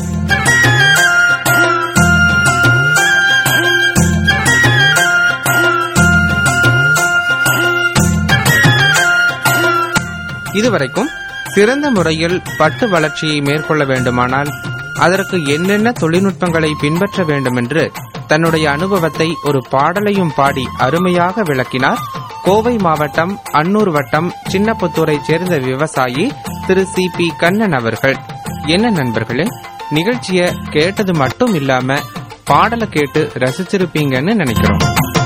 இதுவரைக்கும் சிறந்த முறையில் பட்டு வளர்ச்சியை மேற்கொள்ள வேண்டுமானால் அதற்கு என்னென்ன தொழில்நுட்பங்களை பின்பற்ற வேண்டும் என்று தன்னுடைய அனுபவத்தை ஒரு பாடலையும் பாடி அருமையாக விளக்கினார் கோவை மாவட்டம் அன்னூர் வட்டம் சின்னப்புத்தூரைச் சேர்ந்த விவசாயி திரு சி பி கண்ணன் அவர்கள் என்ன நண்பர்களே நிகழ்ச்சிய கேட்டது மட்டும் இல்லாம பாடலை கேட்டு ரசிச்சிருப்பீங்கன்னு நினைக்கிறோம்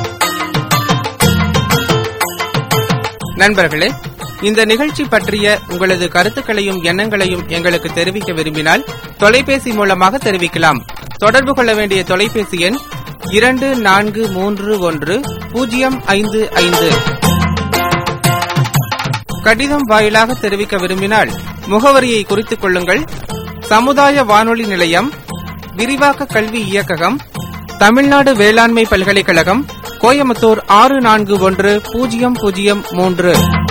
நண்பர்களே இந்த நிகழ்ச்சி பற்றிய உங்களது கருத்துக்களையும் எண்ணங்களையும் எங்களுக்கு தெரிவிக்க விரும்பினால் தொலைபேசி மூலமாக தெரிவிக்கலாம் தொடர்பு கொள்ள வேண்டிய தொலைபேசி எண் இரண்டு நான்கு மூன்று ஒன்று பூஜ்ஜியம் ஐந்து ஐந்து கடிதம் வாயிலாக தெரிவிக்க விரும்பினால் முகவரியை குறித்துக் கொள்ளுங்கள் சமுதாய வானொலி நிலையம் விரிவாக்க கல்வி இயக்ககம் தமிழ்நாடு வேளாண்மை பல்கலைக்கழகம் கோயம்புத்தூர் ஆறு நான்கு ஒன்று பூஜ்ஜியம் பூஜ்ஜியம் மூன்று